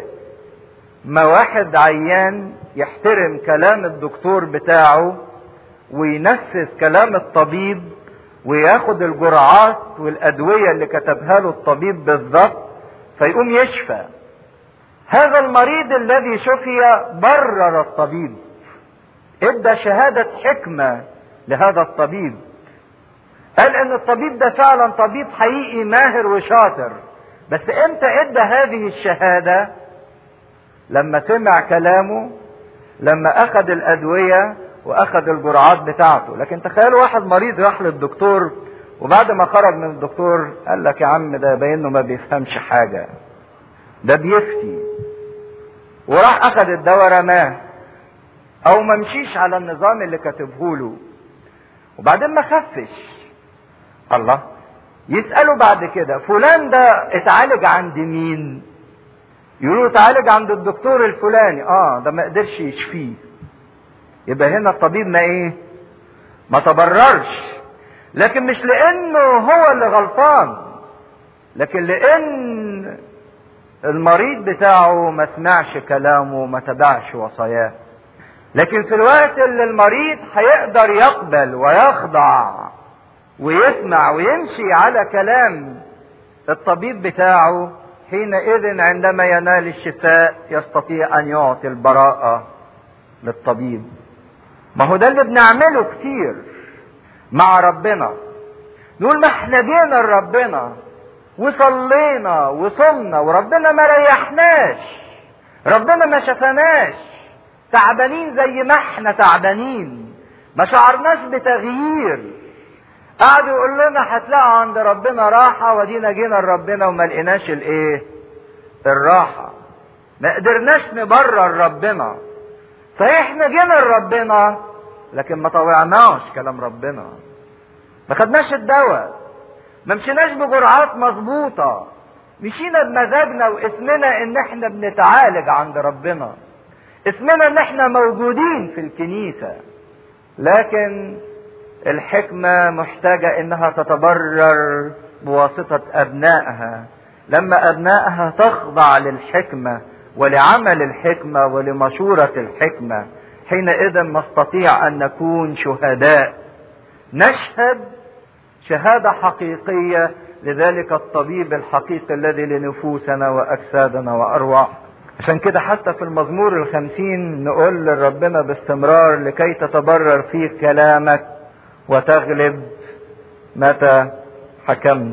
ما واحد عيان يحترم كلام الدكتور بتاعه وينفذ كلام الطبيب وياخد الجرعات والأدوية اللي كتبها له الطبيب بالضبط فيقوم يشفى هذا المريض الذي شفي برر الطبيب ادى شهادة حكمة لهذا الطبيب قال ان الطبيب ده فعلا طبيب حقيقي ماهر وشاطر بس امتى ادى هذه الشهادة لما سمع كلامه لما اخذ الادوية واخذ الجرعات بتاعته لكن تخيلوا واحد مريض راح للدكتور وبعد ما خرج من الدكتور قال لك يا عم ده باين انه ما بيفهمش حاجة ده بيفتي وراح اخذ الدواء رماه او ما مشيش على النظام اللي كاتبه له وبعدين ما خفش الله يسألوا بعد كده فلان ده اتعالج عند مين يقولوا اتعالج عند الدكتور الفلاني اه ده ما قدرش يشفيه يبقى هنا الطبيب ما ايه ما تبررش لكن مش لانه هو اللي غلطان لكن لان المريض بتاعه ما سمعش كلامه وما تبعش وصاياه لكن في الوقت اللي المريض هيقدر يقبل ويخضع ويسمع ويمشي على كلام الطبيب بتاعه حينئذ عندما ينال الشفاء يستطيع ان يعطي البراءة للطبيب ما هو ده اللي بنعمله كتير مع ربنا نقول ما احنا جينا لربنا وصلينا وصمنا وربنا ما ريحناش ربنا ما شفناش تعبانين زي ما احنا تعبانين ما شعرناش بتغيير قعدوا يقول لنا هتلاقوا عند ربنا راحة ودينا جينا لربنا وما لقيناش الايه الراحة ما قدرناش نبرر ربنا صحيح احنا جينا لربنا لكن ما طوعناش كلام ربنا ما خدناش الدواء ما مشيناش بجرعات مظبوطة مشينا بمزاجنا واسمنا ان احنا بنتعالج عند ربنا اسمنا ان احنا موجودين في الكنيسة لكن الحكمة محتاجة انها تتبرر بواسطة ابنائها لما ابنائها تخضع للحكمة ولعمل الحكمة ولمشورة الحكمة حينئذ نستطيع ان نكون شهداء نشهد شهادة حقيقية لذلك الطبيب الحقيقي الذي لنفوسنا واجسادنا وارواحنا عشان كده حتى في المزمور الخمسين نقول لربنا باستمرار لكي تتبرر فيه كلامك وتغلب متى حكمت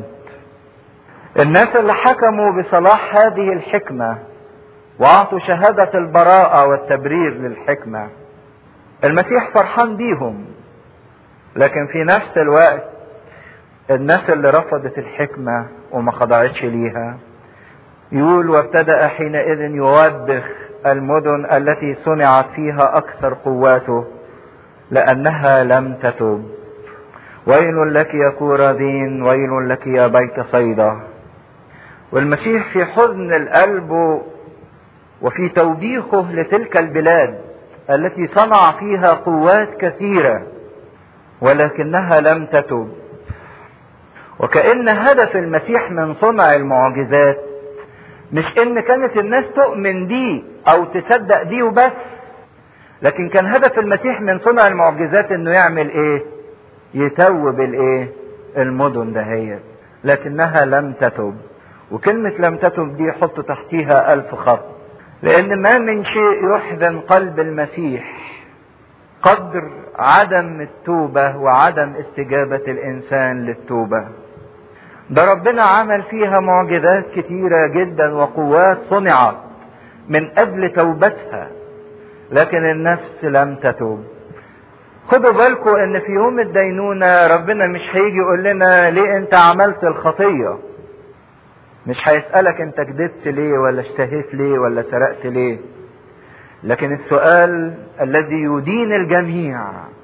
الناس اللي حكموا بصلاح هذه الحكمة واعطوا شهادة البراءة والتبرير للحكمة المسيح فرحان بيهم لكن في نفس الوقت الناس اللي رفضت الحكمة وما خضعتش ليها يقول وابتدأ حينئذ يوبخ المدن التي صنعت فيها أكثر قواته لأنها لم تتب ويل لك يا كورادين ويل لك يا بيت صيدا والمسيح في حزن القلب وفي توبيخه لتلك البلاد التي صنع فيها قوات كثيرة ولكنها لم تتب وكأن هدف المسيح من صنع المعجزات مش ان كانت الناس تؤمن دي او تصدق دي وبس لكن كان هدف المسيح من صنع المعجزات انه يعمل ايه يتوب الايه المدن دهيت لكنها لم تتب وكلمة لم تتب دي حط تحتيها ألف خط لأن ما من شيء يحزن قلب المسيح قدر عدم التوبة وعدم استجابة الإنسان للتوبة ده ربنا عمل فيها معجزات كتيرة جدا وقوات صنعت من أجل توبتها لكن النفس لم تتوب خدوا بالكم ان في يوم الدينونة ربنا مش هيجي يقول لنا ليه انت عملت الخطية مش هيسألك انت كذبت ليه ولا اشتهيت ليه ولا سرقت ليه لكن السؤال الذي يدين الجميع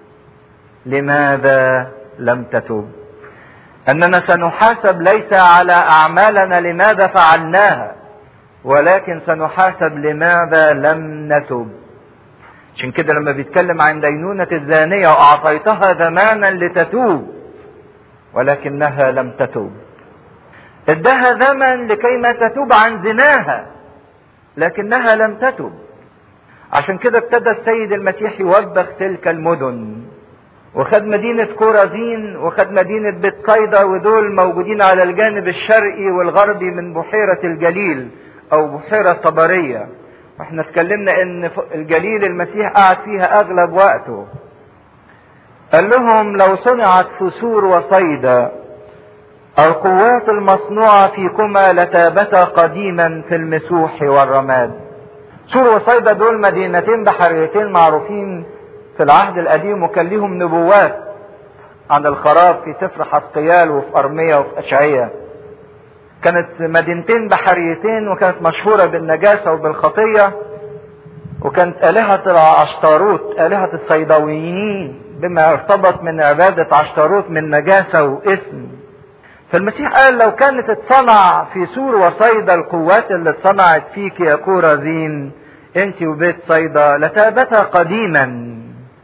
لماذا لم تتوب اننا سنحاسب ليس على اعمالنا لماذا فعلناها ولكن سنحاسب لماذا لم نتب عشان كده لما بيتكلم عن دينونة الزانية وأعطيتها زمانا لتتوب ولكنها لم تتوب ادها زمن لكي ما تتوب عن زناها لكنها لم تتب عشان كده ابتدى السيد المسيح يوبخ تلك المدن وخد مدينة كورازين وخد مدينة بيت صيدا ودول موجودين على الجانب الشرقي والغربي من بحيرة الجليل أو بحيرة طبرية احنا اتكلمنا ان الجليل المسيح قعد فيها اغلب وقته قال لهم لو صنعت فسور وصيدا القوات المصنوعة فيكما لتابتا قديما في المسوح والرماد سور وصيدا دول مدينتين بحريتين معروفين في العهد القديم وكان ليهم نبوات عن الخراب في سفر حسقيال وفي أرمية وفي أشعية كانت مدينتين بحريتين وكانت مشهورة بالنجاسة وبالخطية وكانت آلهة العشتاروت آلهة الصيدويين بما ارتبط من عبادة عشتاروت من نجاسة وإثم فالمسيح قال لو كانت اتصنع في سور وصيدا القوات اللي اتصنعت فيك يا كورازين انت وبيت صيدا لتابتا قديما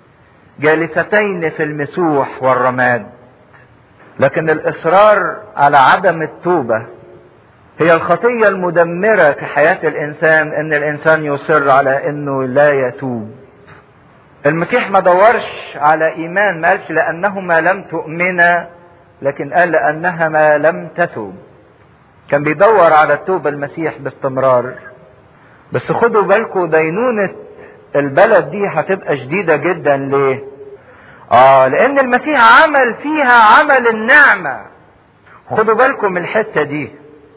جالستين في المسوح والرماد لكن الاصرار على عدم التوبه هي الخطيه المدمره في حياه الانسان ان الانسان يصر على انه لا يتوب المسيح ما دورش على ايمان ما قالش لانهما لم تؤمنا لكن قال لانها ما لم تتوب كان بيدور على التوبه المسيح باستمرار بس خدوا بالكم دينونه البلد دي هتبقى شديده جدا ليه اه لان المسيح عمل فيها عمل النعمه خدوا بالكم من الحته دي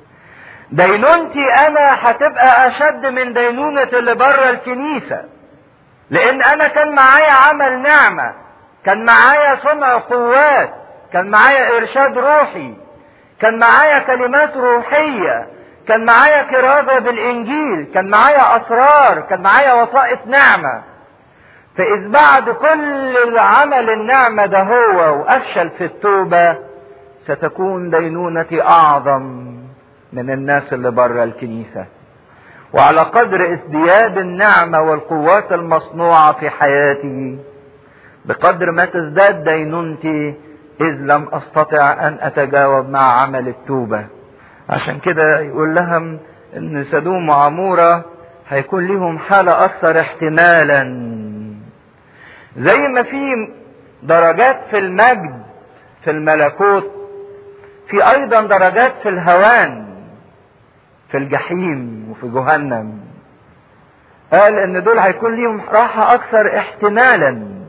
دينونتي انا هتبقى اشد من دينونه اللي بره الكنيسه لان انا كان معايا عمل نعمه كان معايا صنع قوات كان معايا ارشاد روحي كان معايا كلمات روحيه كان معايا كرازه بالانجيل كان معايا اسرار كان معايا وسائط نعمه فإذ بعد كل العمل النعمة ده هو وأفشل في التوبة ستكون دينونتي أعظم من الناس اللي بره الكنيسة وعلى قدر ازدياد النعمة والقوات المصنوعة في حياتي بقدر ما تزداد دينونتي إذ لم أستطع أن أتجاوب مع عمل التوبة عشان كده يقول لهم إن سدوم وعمورة هيكون لهم حالة أكثر احتمالا زي ما في درجات في المجد في الملكوت في ايضا درجات في الهوان في الجحيم وفي جهنم قال ان دول هيكون ليهم راحة اكثر احتمالا